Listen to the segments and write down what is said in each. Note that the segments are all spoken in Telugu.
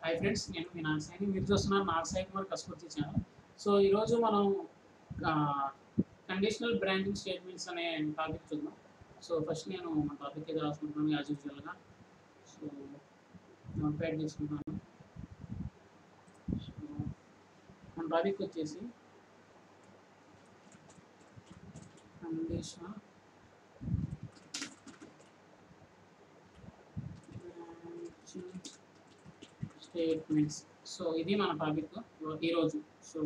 హాయ్ ఫ్రెండ్స్ నేను మీ నాగసాయి మీరు చూస్తున్నారు నాగసాయి కుమార్ కస్కూర్తి ఛానల్ సో ఈరోజు మనం కండిషనల్ బ్రాండింగ్ స్టేట్మెంట్స్ అనే టాపిక్ చూద్దాం సో ఫస్ట్ నేను మా టాపిక్ ఏదో రాసుకుంటున్నాను యాజ్ యూజువల్గా సో నోట్ ప్యాడ్ తీసుకుంటున్నాను సో మన టాపిక్ వచ్చేసి కండిషనల్ స్టేట్మెంట్స్ సో ఇది మన టాపిక్ ఈరోజు సో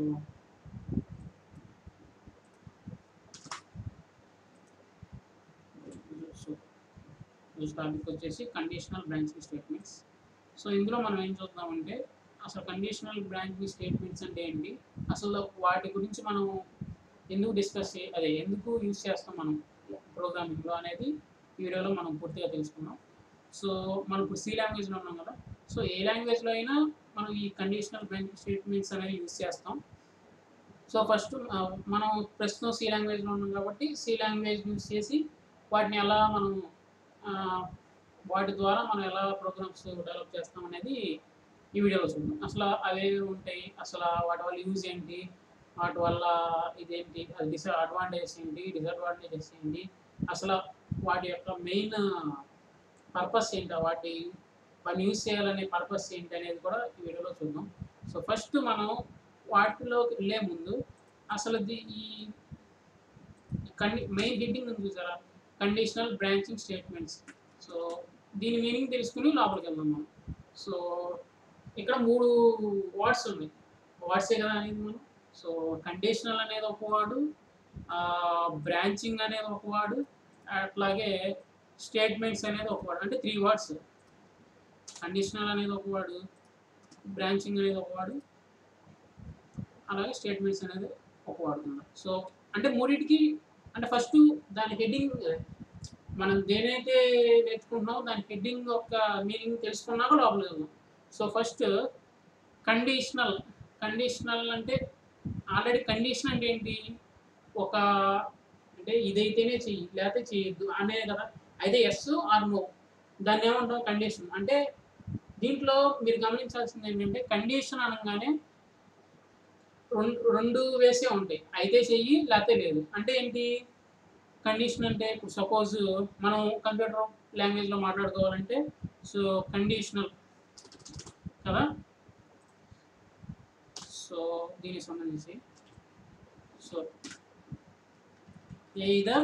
సో ఈరోజు టాపిక్ వచ్చేసి కండిషనల్ బ్రాంచింగ్ స్టేట్మెంట్స్ సో ఇందులో మనం ఏం చూద్దామంటే అసలు కండిషనల్ బ్రాంచింగ్ స్టేట్మెంట్స్ అంటే ఏంటి అసలు వాటి గురించి మనం ఎందుకు డిస్కస్ చే అదే ఎందుకు యూజ్ చేస్తాం మనం ప్రోగ్రామింగ్లో అనేది ఈ వీడియోలో మనం పూర్తిగా తెలుసుకున్నాం సో మనం ఇప్పుడు సి లాంగ్వేజ్లో ఉన్నాం కదా సో ఏ లాంగ్వేజ్లో అయినా మనం ఈ కండిషనల్ బ్రాంచింగ్ స్టేట్మెంట్స్ అనేవి యూజ్ చేస్తాం సో ఫస్ట్ మనం ప్రస్తుతం సి లాంగ్వేజ్లో ఉన్నాం కాబట్టి సి లాంగ్వేజ్ యూజ్ చేసి వాటిని ఎలా మనం ఆ, వాటి ద్వారా మనం ఎలా ప్రోగ్రామ్స్ డెవలప్ చేస్తాం అనేది ఈ వీడియోలో చూద్దాం అసలు అవేవి ఉంటాయి అసలు వాటి వల్ల యూజ్ ఏంటి వాటి వల్ల ఇదేంటి అది డిస్ అడ్వాంటేజెస్ ఏంటి డిసడ్వాంటేజెస్ ఏంటి అసలు వాటి యొక్క మెయిన్ పర్పస్ ఏంటి వాటి వాటిని యూజ్ చేయాలనే పర్పస్ ఏంటి అనేది కూడా ఈ వీడియోలో చూద్దాం సో ఫస్ట్ మనం వాటిలోకి వెళ్ళే ముందు అసలు ఇది ఈ కండి మెయిన్ హెడ్డింగ్ ఉంది చూసారా కండిషనల్ బ్రాంచింగ్ స్టేట్మెంట్స్ సో దీని మీనింగ్ తెలుసుకుని లోపలికి వెళ్దాం మనం సో ఇక్కడ మూడు వర్డ్స్ ఉన్నాయి వర్డ్సే కదా అనేది మనం సో కండిషనల్ అనేది ఒక వాడు బ్రాంచింగ్ అనేది ఒక వాడు అట్లాగే స్టేట్మెంట్స్ అనేది ఒక వాడు అంటే త్రీ వర్డ్స్ కండిషనల్ అనేది ఒక వాడు బ్రాంచింగ్ అనేది ఒక వాడు అలాగే స్టేట్మెంట్స్ అనేది ఒక వాడుతున్నాం సో అంటే మూడింటికి అంటే ఫస్ట్ దాని హెడ్డింగ్ మనం దేనైతే నేర్చుకుంటున్నామో దాని హెడ్డింగ్ యొక్క మీనింగ్ తెలుసుకున్నాక లోపలికి వెళ్దాం సో ఫస్ట్ కండిషనల్ కండిషనల్ అంటే ఆల్రెడీ కండిషన్ అంటే ఏంటి ఒక అంటే ఇదైతేనే చెయ్యి లేకపోతే చేయొద్దు అనే కదా అయితే ఎస్ ఆర్ నో దాన్ని ఏమంటాం కండిషన్ అంటే దీంట్లో మీరు గమనించాల్సింది ఏంటంటే కండిషన్ అనగానే రెండు రెండు వేసే ఉంటాయి అయితే చెయ్యి లేకపోతే లేదు అంటే ఏంటి కండిషన్ అంటే ఇప్పుడు సపోజ్ మనం కంప్యూటర్ లాంగ్వేజ్లో మాట్లాడుకోవాలంటే సో కండిషనల్ కదా సో దీనికి సంబంధించి సో ఎయిదర్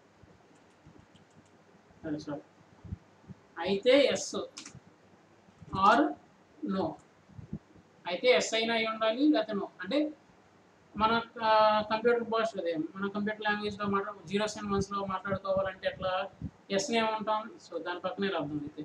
సరే సార్ అయితే ఎస్ ఆర్ నో అయితే ఎస్ అయినా అయి ఉండాలి లేకపోతే నో అంటే మన కంప్యూటర్ భాష అదే మన కంప్యూటర్ లాంగ్వేజ్లో మాట్లాడు జీరోస్ అండ్ వన్స్లో మాట్లాడుకోవాలంటే ఎట్లా ఎస్ని ఏమంటాం సో దాని పక్కనే రాద్దాం అయితే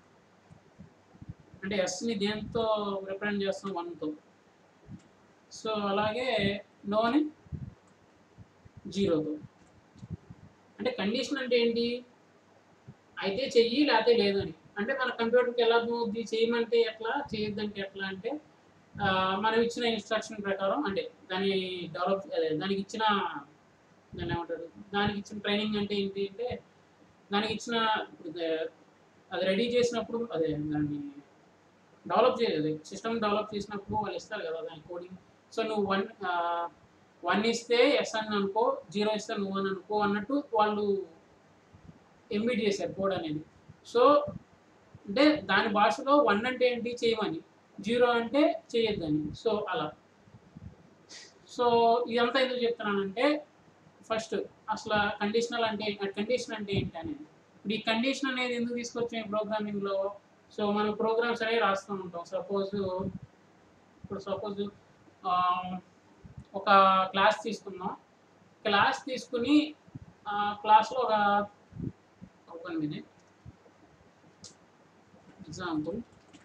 అంటే ఎస్ని దేంతో రిప్రజెంట్ చేస్తాం వన్తో సో అలాగే నోని జీరోతో అంటే కండిషన్ అంటే ఏంటి అయితే చెయ్యి లేకపోతే లేదని అంటే మన కంప్యూటర్కి ఎలా అవుద్ది చేయమంటే ఎట్లా చేయొద్దంటే ఎట్లా అంటే ఆ, మనం ఇచ్చిన ఇన్స్ట్రక్షన్ ప్రకారం అంటే దాని డెవలప్ అదే దానికి ఇచ్చిన దాన్ని ఏమంటారు దానికి ఇచ్చిన ట్రైనింగ్ అంటే ఏంటి అంటే దానికి ఇచ్చిన ఇప్పుడు ద- అది రెడీ చేసినప్పుడు అదే దాన్ని డెవలప్ చేయలేదు సిస్టమ్ డెవలప్ చేసినప్పుడు వాళ్ళు ఇస్తారు కదా దాని కోడింగ్ సో నువ్వు వన్ వన్ ఇస్తే ఎస్ అని అనుకో జీరో ఇస్తే నువ్వు అని అనుకో అన్నట్టు వాళ్ళు ఎంబిట్ చేశారు కోడ్ అనేది సో అంటే దాని భాషలో వన్ అంటే ఏంటి చేయమని జీరో అంటే చేయొద్దని సో అలా సో ఇదంతా ఎందుకు చెప్తున్నానంటే ఫస్ట్ అసలు కండిషనల్ అంటే కండిషన్ అంటే ఏంటి అనేది ఇప్పుడు ఈ కండిషన్ అనేది ఎందుకు తీసుకొచ్చాం ఈ ప్రోగ్రామింగ్లో సో మనం ప్రోగ్రామ్స్ అనేవి రాస్తూ ఉంటాం సపోజ్ ఇప్పుడు సపోజ్ ఒక క్లాస్ తీసుకుందాం క్లాస్ తీసుకుని క్లాస్లో ఒక ఒక మినిట్ ఎగ్జాంపుల్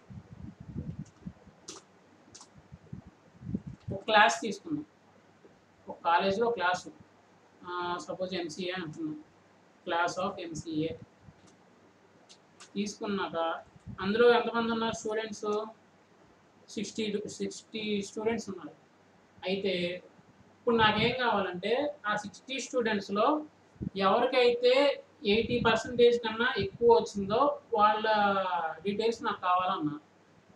ఒక క్లాస్ తీసుకుందాం ఒక కాలేజీలో క్లాసు సపోజ్ ఎంసీఏ అంటున్నాం క్లాస్ ఆఫ్ ఎంసీఏ తీసుకున్నాక అందులో ఎంతమంది ఉన్నారు స్టూడెంట్స్ సిక్స్టీ సిక్స్టీ స్టూడెంట్స్ ఉన్నారు అయితే ఇప్పుడు నాకేం కావాలంటే ఆ సిక్స్టీ స్టూడెంట్స్లో ఎవరికైతే ఎయిటీ పర్సెంటేజ్ కన్నా ఎక్కువ వచ్చిందో వాళ్ళ డీటెయిల్స్ నాకు కావాలన్నా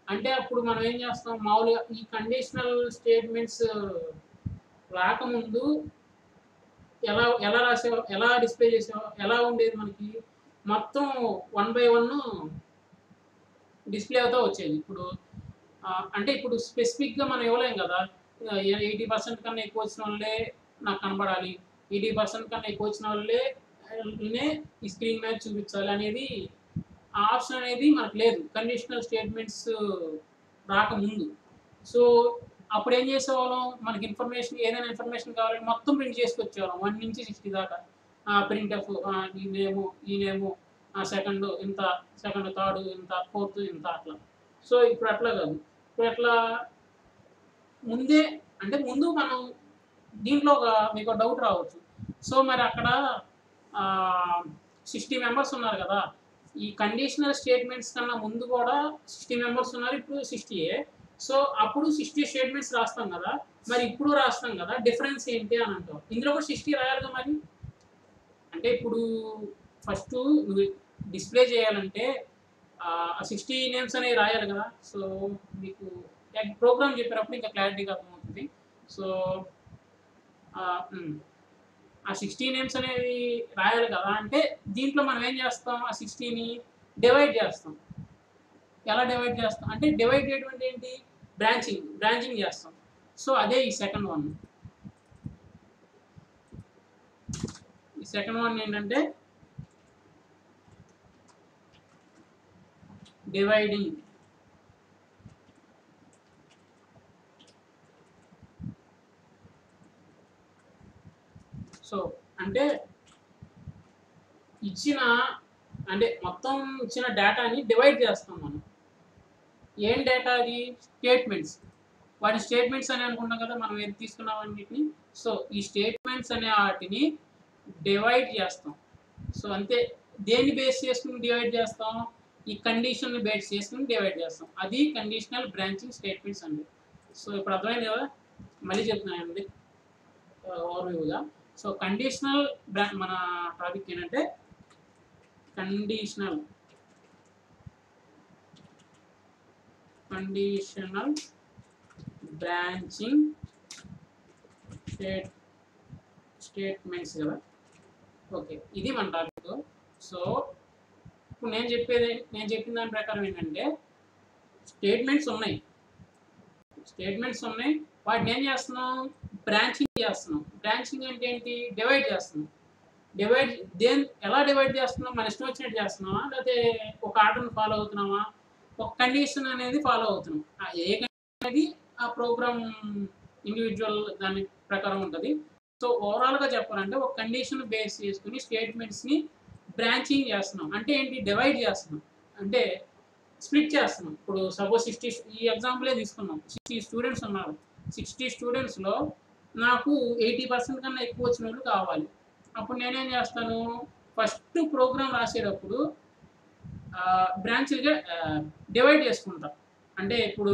అంటే అప్పుడు మనం ఏం చేస్తాం మామూలుగా ఈ కండిషనల్ స్టేట్మెంట్స్ రాకముందు ఎలా ఎలా రాసేవా ఎలా డిస్ప్లే చేసేవా ఎలా ఉండేది మనకి మొత్తం వన్ బై వన్ డిస్ప్లే అవుతా వచ్చేది ఇప్పుడు ఆ, అంటే ఇప్పుడు స్పెసిఫిక్గా మనం ఇవ్వలేం కదా ఎయిటీ పర్సెంట్ కన్నా ఎక్కువ వచ్చిన వాళ్ళే నాకు కనబడాలి ఎయిటీ పర్సెంట్ కన్నా ఎక్కువ వచ్చిన వాళ్ళే నే ఈ స్క్రీన్ మీద చూపించాలి అనేది ఆ ఆప్షన్ అనేది మనకు లేదు కండిషనల్ స్టేట్మెంట్స్ రాకముందు సో అప్పుడు ఏం చేసేవాళ్ళం మనకి ఇన్ఫర్మేషన్ ఏదైనా ఇన్ఫర్మేషన్ కావాలంటే మొత్తం ప్రింట్ చేసుకొచ్చేవాళ్ళం వన్ నుంచి సిక్స్టీ దాకా ప్రింట్ ఎఫ్ ఈ నేము ఈ నేము సెకండ్ ఇంత సెకండ్ థర్డ్ ఇంత ఫోర్త్ ఇంత అట్లా సో ఇప్పుడు అట్లా కాదు ఇప్పుడు అట్లా ముందే అంటే ముందు మనం దీంట్లో ఒక మీకు డౌట్ రావచ్చు సో మరి అక్కడ సిక్స్టీ మెంబర్స్ ఉన్నారు కదా ఈ కండిషనల్ స్టేట్మెంట్స్ కన్నా ముందు కూడా సిక్స్టీ మెంబర్స్ ఉన్నారు ఇప్పుడు సిక్స్టీయే సో అప్పుడు సిక్స్టీ స్టేట్మెంట్స్ రాస్తాం కదా మరి ఇప్పుడు రాస్తాం కదా డిఫరెన్స్ ఏంటి అని అంటాం ఇందులో కూడా సిక్స్టీ రాయాలిగా మరి అంటే ఇప్పుడు ఫస్ట్ నువ్వు డిస్ప్లే చేయాలంటే ఆ సిక్స్టీ నేమ్స్ అనేవి రాయాలి కదా సో మీకు ప్రోగ్రామ్ చెప్పినప్పుడు ఇంకా క్లారిటీగా అర్థమవుతుంది సో ఆ, ఉమ్. ఆ సిక్స్టీ నేమ్స్ అనేవి రాయాలి కదా అంటే దీంట్లో మనం ఏం చేస్తాం ఆ సిక్స్టీని డివైడ్ చేస్తాం ఎలా డివైడ్ చేస్తాం అంటే డివైడ్ చేయడం అంటే ఏంటి బ్రాంచింగ్ బ్రాంచింగ్ చేస్తాం సో అదే ఈ సెకండ్ వన్ ఈ సెకండ్ వన్ ఏంటంటే డివైడింగ్ సో అంటే ఇచ్చిన అంటే మొత్తం ఇచ్చిన డేటాని డివైడ్ చేస్తాం మనం ఏం డేటా అది స్టేట్మెంట్స్ వాటి స్టేట్మెంట్స్ అని అనుకుంటాం కదా మనం ఏది తీసుకున్నాం అన్నిటిని సో ఈ స్టేట్మెంట్స్ అనే వాటిని డివైడ్ చేస్తాం సో అంతే దేన్ని బేస్ చేసుకుని డివైడ్ చేస్తాం ఈ కండిషన్ బేస్ చేసుకుని డివైడ్ చేస్తాం అది కండిషనల్ బ్రాంచింగ్ స్టేట్మెంట్స్ అండి సో ఇప్పుడు అర్థమైంది కదా మళ్ళీ చెప్తున్నానండి ఓవర్వ్యూగా సో కండిషనల్ బ్రా మన టాపిక్ ఏంటంటే conditional conditional branching state statements కదా ఓకే ఇది మన టాపిక్ సో ఇప్పుడు నేను చెప్పేది నేను చెప్పిన దాని ప్రకారం ఏంటంటే స్టేట్మెంట్స్ ఉన్నాయి స్టేట్మెంట్స్ ఉన్నాయి వాటిని ఏం చేస్తున్నాం బ్రాంచింగ్ చేస్తున్నాం బ్రాంచింగ్ అంటే ఏంటి డివైడ్ చేస్తున్నాం డివైడ్ దేని ఎలా డివైడ్ చేస్తున్నాం మన ఇష్టం వచ్చినట్టు చేస్తున్నామా లేకపోతే ఒక ఆర్డర్ని ఫాలో అవుతున్నామా ఒక కండిషన్ అనేది ఫాలో అవుతున్నాం ఆ ఏ కండిషన్ అనేది ఆ ప్రోగ్రామ్ ఇండివిజువల్ దాని ప్రకారం ఉంటుంది సో ఓవరాల్గా చెప్పాలంటే ఒక కండిషన్ బేస్ చేసుకుని స్టేట్మెంట్స్ని బ్రాంచింగ్ చేస్తున్నాం అంటే ఏంటి డివైడ్ చేస్తున్నాం అంటే స్ప్లిట్ చేస్తున్నాం ఇప్పుడు సపోజ్ సిక్స్టీ ఈ ఎగ్జాంపులే తీసుకున్నాం సిక్స్టీ స్టూడెంట్స్ ఉన్నారు సిక్స్టీ స్టూడెంట్స్లో నాకు ఎయిటీ పర్సెంట్ కన్నా ఎక్కువ వచ్చిన వాళ్ళు కావాలి అప్పుడు నేనేం చేస్తాను ఫస్ట్ ప్రోగ్రామ్ రాసేటప్పుడు బ్రాంచ్లుగా డివైడ్ చేసుకుంటా అంటే ఇప్పుడు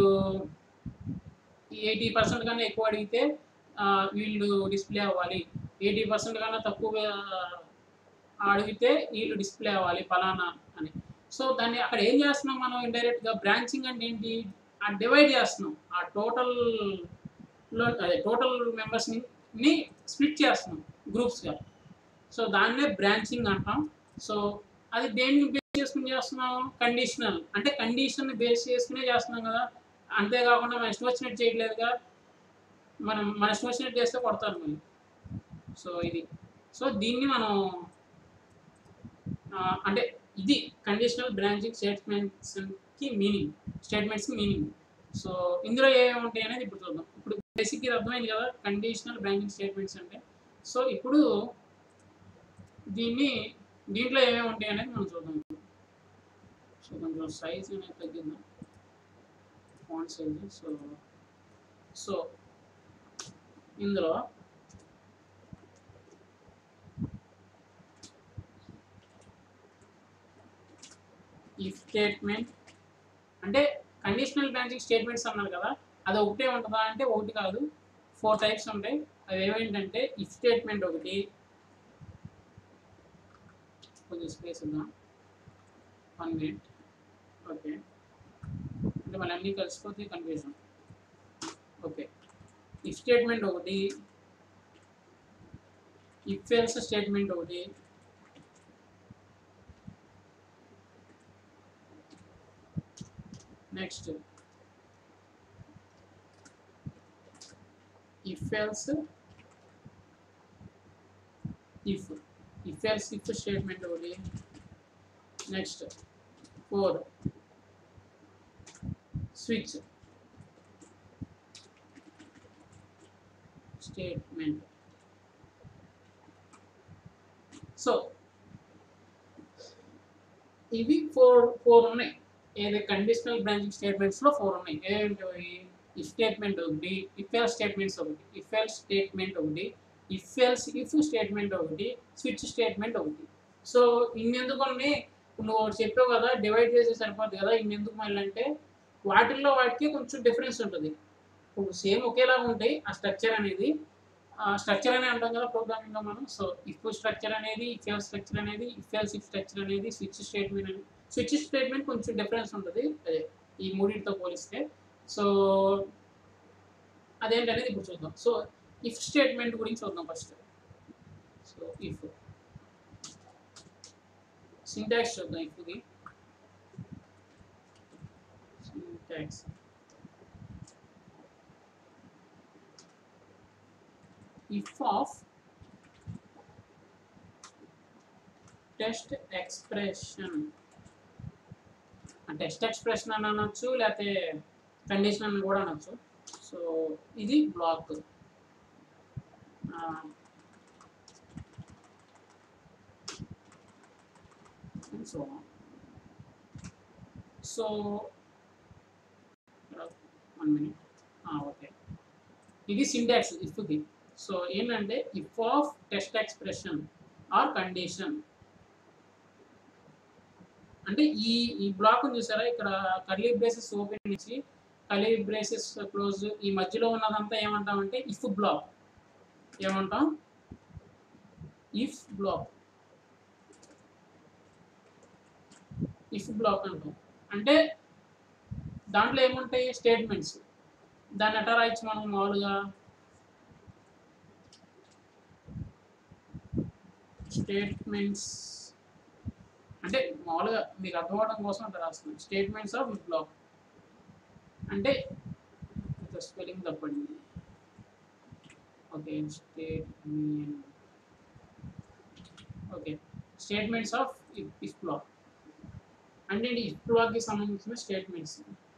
ఎయిటీ పర్సెంట్ కన్నా ఎక్కువ అడిగితే ఆ, వీళ్ళు డిస్ప్లే అవ్వాలి ఎయిటీ పర్సెంట్ కన్నా తక్కువ ఆ, అడిగితే వీళ్ళు డిస్ప్లే అవ్వాలి ఫలానా అని సో దాన్ని అక్కడ ఏం చేస్తున్నాం మనం ఇండైరెక్ట్గా బ్రాంచింగ్ అంటే ఏంటి ఆ డివైడ్ చేస్తున్నాం ఆ టోటల్ లో అదే టోటల్ మెంబర్స్ని ని స్ప్లిట్ చేస్తున్నాం గ్రూప్స్గా సో దాన్నే బ్రాంచింగ్ అంటాం సో అది దేన్ని బేస్ చేసుకుని చేస్తున్నాం కండిషనల్ అంటే కండిషన్ బేస్ చేసుకునే చేస్తున్నాం కదా అంతేకాకుండా మన ఇష్టం వచ్చినట్టు చేయట్లేదుగా మనం మన ఇష్టం వచ్చినట్టు చేస్తే కొడతారు మళ్ళీ సో ఇది సో దీన్ని మనం ఆ, అంటే ఇది కండిషనల్ బ్రాంచింగ్ స్టేట్మెంట్స్కి మీనింగ్ స్టేట్మెంట్స్కి మీనింగ్ సో ఇందులో ఏమేమి ఉంటాయి అనేది ఇప్పుడు చూద్దాం ఇప్పుడు బేసిక్ ఇది అర్థమైంది కదా కండిషనల్ బ్రాంచింగ్ స్టేట్మెంట్స్ అంటే సో ఇప్పుడు దీన్ని దీంట్లో ఏమేమి ఉంటాయి అనేది మనం చూద్దాం ఇప్పుడు సో కొంచెం సైజ్ అనేది తగ్గిందా ఫాంట్ సైజ్ సో సో ఇందులో ఇఫ్ స్టేట్మెంట్ అంటే కండిషనల్ బ్రాంచింగ్ స్టేట్మెంట్స్ అన్నారు కదా అది ఒకటే ఉంటుందా అంటే ఒకటి కాదు ఫోర్ టైప్స్ ఉంటాయి అవి ఏమేంటంటే ఇఫ్ స్టేట్మెంట్ ఒకటి కొంచెం స్పేస్ ఉందా వన్ మినిట్ ఓకే అంటే మళ్ళీ అన్నీ కలిసిపోతే కన్ఫ్యూజన్ ఓకే ఇఫ్ స్టేట్మెంట్ ఒకటి ఇఫ్ ఎల్స్ స్టేట్మెంట్ ఒకటి next if else if if else if statement ఒకటి next four switch statement so ఇవి ఫోర్ ఫోర్ ఉన్నాయి ఏది కండిషనల్ బ్రాంచింగ్ స్టేట్మెంట్స్లో ఫోర్ ఉన్నాయి ఏంటి ఇఫ్ స్టేట్మెంట్ ఒకటి ఇఫ్ ఎల్ స్టేట్మెంట్స్ ఒకటి ఇఫ్ ఎల్ స్టేట్మెంట్ ఒకటి ఇఫ్ ఎల్స్ ఇఫ్ స్టేట్మెంట్ ఒకటి స్విచ్ స్టేట్మెంట్ ఒకటి సో ఇన్నెందుకు ఉన్నాయి నువ్వు ఒకటి చెప్పావు కదా డివైడ్ చేస్తే సరిపోద్ది కదా ఇన్నెందుకు మళ్ళీ అంటే వాటిల్లో వాటికి కొంచెం డిఫరెన్స్ ఉంటుంది ఇప్పుడు సేమ్ ఒకేలాగా ఉంటాయి ఆ స్ట్రక్చర్ అనేది స్ట్రక్చర్ అని అంటాం కదా ప్రోగ్రామింగ్లో మనం సో ఇఫ్ స్ట్రక్చర్ అనేది ఇఫ్ ఎల్ స్ట్రక్చర్ అనేది ఇఫ్ ఎల్స్ ఇఫ్ స్ట్రక్చర్ అనేది స్విచ్ స్టేట్మెంట్ అనేది స్విచ్ స్టేట్మెంట్ కొంచెం డిఫరెన్స్ ఉంటుంది అదే ఈ మూడింటితో పోలిస్తే సో అదేంటనేది ఇప్పుడు చూద్దాం సో ఇఫ్ స్టేట్మెంట్ గురించి చూద్దాం ఫస్ట్ సో ఇఫ్ సింటాక్స్ చూద్దాం ఇఫ్కి syntax if of test expression test expression అని అనొచ్చు లేకపోతే కండిషన్ అని కూడా అనొచ్చు సో ఇది block so so one minute okay ఇది సింటాక్స్ ఇఫ్కి సో ఏంటంటే if of test expression or condition అంటే ఈ ఈ బ్లాక్ చూసారా ఇక్కడ కర్లీ బ్రేసెస్ ఓపెన్ ఇచ్చి కర్లీ బ్రేసెస్ క్లోజ్ ఈ మధ్యలో ఉన్నదంతా ఏమంటామంటే ఇఫ్ బ్లాక్ ఏమంటాం ఇఫ్ బ్లాక్ ఇఫ్ బ్లాక్ అంటాం అంటే దాంట్లో ఏముంటాయి స్టేట్మెంట్స్ దాన్ని ఎట్లా రాయొచ్చు మనం మామూలుగా స్టేట్మెంట్స్ అంటే మామూలుగా మీకు అర్థం అవడం కోసం అట్లా రాస్తున్నాను స్టేట్మెంట్స్ ఆఫ్ బ్లాక్ అంటే స్పెల్లింగ్ తప్పండి okay statement okay statements of if block అంటే ఇఫ్ బ్లాక్కి సంబంధించిన స్టేట్మెంట్స్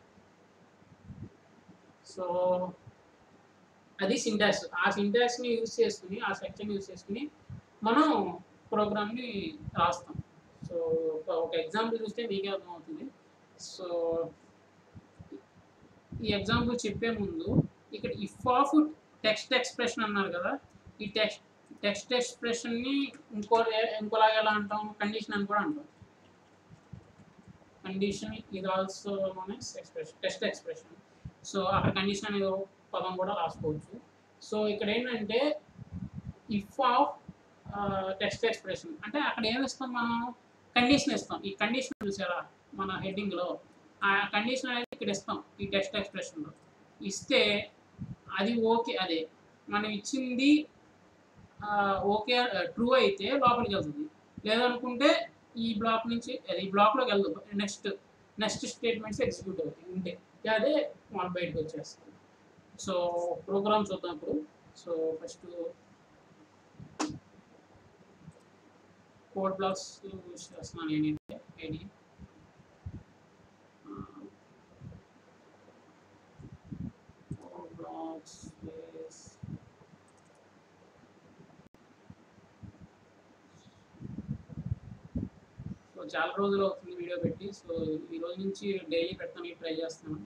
సో అది సింటాక్స్ ఆ సింటాక్స్ని యూజ్ చేసుకుని ఆ సెక్షన్ యూజ్ చేసుకుని మనం ప్రోగ్రామ్ని రాస్తాం సో ఒక ఎగ్జాంపుల్ చూస్తే మీకే అర్థమవుతుంది సో ఈ ఎగ్జాంపుల్ చెప్పే ముందు ఇక్కడ ఇఫ్ ఆఫ్ టెక్స్ట్ ఎక్స్ప్రెషన్ అన్నారు కదా ఈ టెక్స్ట్ టెక్స్ట్ ఎక్స్ప్రెషన్ని ఇంకో ఇంకోలాగా ఎలా అంటాం కండిషన్ అని కూడా అంటాం కండిషన్ ఇది ఆల్సో మన ఎక్స్ప్రెషన్ టెస్ట్ ఎక్స్ప్రెషన్ సో అక్కడ కండిషన్ అనే పదం కూడా రాసుకోవచ్చు సో ఇక్కడ ఏంటంటే ఇఫ్ ఆఫ్ టెక్స్ట్ ఎక్స్ప్రెషన్ అంటే అక్కడ ఏమి ఇస్తాం మనం కండిషన్ ఇస్తాం ఈ కండిషన్ చూసారా మన హెడ్డింగ్లో ఆ కండిషన్ అనేది ఇక్కడ ఇస్తాం ఈ టెక్స్ట్ ఎక్స్ప్రెషన్లో ఇస్తే అది ఓకే అదే మనం ఇచ్చింది ఓకే ట్రూ అయితే లోపలికి వెళ్తుంది లేదనుకుంటే ఈ బ్లాక్ నుంచి అది ఈ బ్లాక్లోకి వెళ్దు నెక్స్ట్ నెక్స్ట్ స్టేట్మెంట్స్ ఎగ్జిక్యూట్ అవుతాయి ఉంటే అదే మనం బయటకు వచ్చేస్తుంది సో ప్రోగ్రామ్ చూద్దాం ఇప్పుడు so first code blocks use చేస్తున్నాను నేనైతే ID code blocks space so చాలా రోజులు అవుతుంది వీడియో పెట్టి సో ఈ రోజు నుంచి డైలీ పెట్టడానికి ట్రై చేస్తున్నాను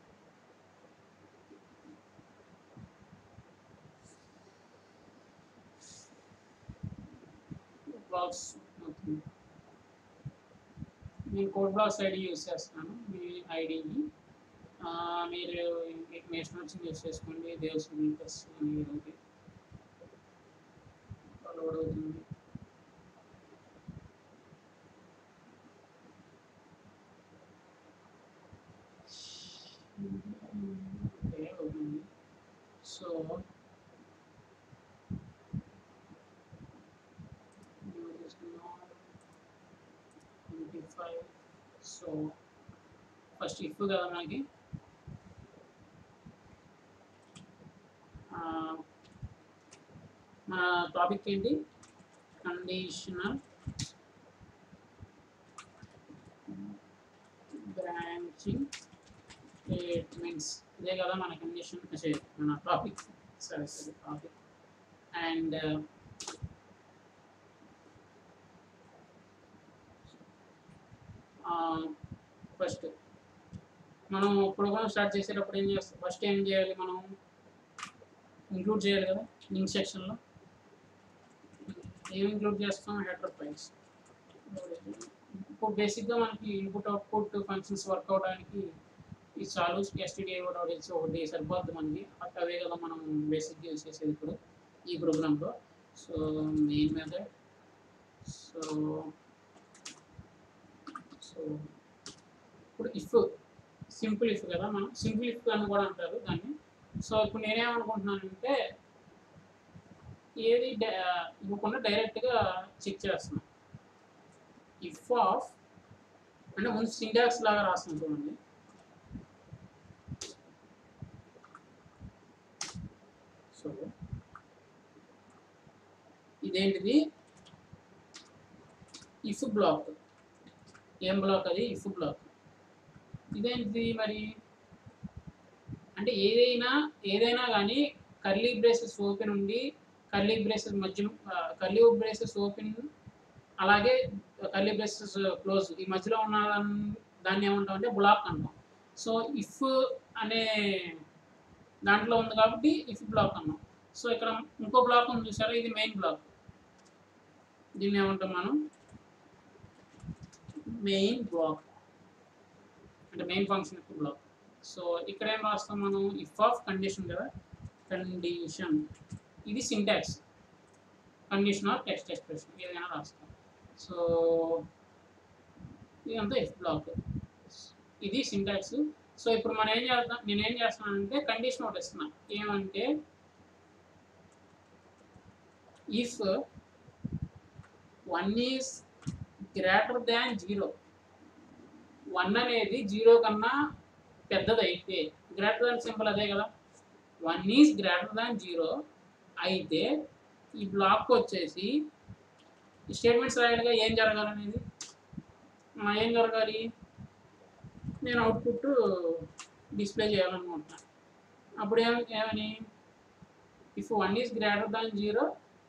బ్లాగ్స్ అవుతుంది నేను కోడ్ బ్లాగ్స్ ఐడి యూస్ చేస్తున్నాను మీ ఐడిని మీరు మీకు నేషన్ వచ్చింది యూస్ చేసుకోండి దేవస్ ప్లస్ అని ఒకటి లోడ్ అవుతుంది so twenty five so first if కదా మనకి ఆ, మన టాపిక్ ఏంటి కండిషనల్ బ్రాంచింగ్ స్టేట్మెంట్స్ ఇదే కదా మన కండిషన్ అసే మన టాపిక్ సరే సరే టాపిక్ అండ్ ఫస్ట్ మనం ప్రోగ్రామ్ స్టార్ట్ చేసేటప్పుడు ఏం చేస్తాం ఫస్ట్ ఏం చేయాలి మనం ఇంక్లూడ్ చేయాలి కదా లింక్ సెక్షన్లో ఏం ఇంక్లూడ్ చేస్తాం హెడర్ ఫైల్స్ ఇప్పుడు బేసిక్గా మనకి ఇన్పుట్ అవుట్పుట్ ఫంక్షన్స్ వర్క్ అవడానికి ఈ చాలు ఎస్టీడీ ఒకటి వచ్చి ఒకటి సరిపోద్ది మనకి అట్ అవే కదా మనం బేసిక్గా యూస్ చేసేది ఇప్పుడు ఈ ప్రోగ్రాంలో so main method so so ఇప్పుడు ఇఫ్ సింపుల్ ఇఫ్ కదా మనం సింపుల్ ఇఫ్ అని కూడా అంటారు దాన్ని సో ఇప్పుడు నేనేమనుకుంటున్నానంటే ఏది డ- ఇవ్వకుండా డైరెక్ట్గా చెక్ చేస్తున్నాను ఇఫ్ ఆఫ్ అంటే ముందు సింటాక్స్ లాగా రాస్తాను చూడండి సో ఇదేంటిది ఇఫ్ బ్లాక్ ఏం బ్లాక్ అది ఇఫ్ బ్లాక్ ఇదేంటిది మరి అంటే ఏదైనా ఏదైనా కానీ కర్లీ బ్రేసెస్ ఓపెన్ ఉండి కర్లీ బ్రేసెస్ మధ్య కర్లీ బ్రేసెస్ ఓపెన్ అలాగే కర్లీ బ్రేసెస్ క్లోజ్ ఈ మధ్యలో ఉన్న దాన్ని- దాన్ని ఏమంటాం అంటే బ్లాక్ అంటాం సో ఇఫ్ అనే దాంట్లో ఉంది కాబట్టి ఇఫ్ బ్లాక్ అన్నాం సో ఇక్కడ ఇంకో బ్లాక్ ఉంది చూసారా ఇది మెయిన్ బ్లాక్ దీన్ని ఏమంటాం మనం మెయిన్ బ్లాక్ అంటే మెయిన్ ఫంక్షన్ యొక్క బ్లాక్ సో ఇక్కడ ఏం రాస్తాం మనం ఇఫ్ ఆఫ్ కండిషన్ కదా కండిషన్ ఇది syntax condition or test expression ఏదైనా రాస్తాం సో ఇదంతా ఇఫ్ బ్లాక్ ఇది సింటాక్స్ సో ఇప్పుడు మనం ఏం చేద్దాం నేను ఏం చేస్తున్నానంటే కండిషన్ ఒకటి ఇస్తున్నా ఏమంటే if one is greater than zero one అనేది జీరో కన్నా పెద్దది అయితే గ్రేటర్ దాన్ సింపుల్ అదే కదా one is greater than zero అయితే ఈ బ్లాక్ వచ్చేసి ఈ స్టేట్మెంట్స్ రాయలుగా ఏం జరగాలనేది ఆ, ఏం జరగాలి నేను అవుట్పుట్ డిస్ప్లే చేయాలనుకుంటున్నాను అప్పుడు ఏం ఏమని if one is greater than zero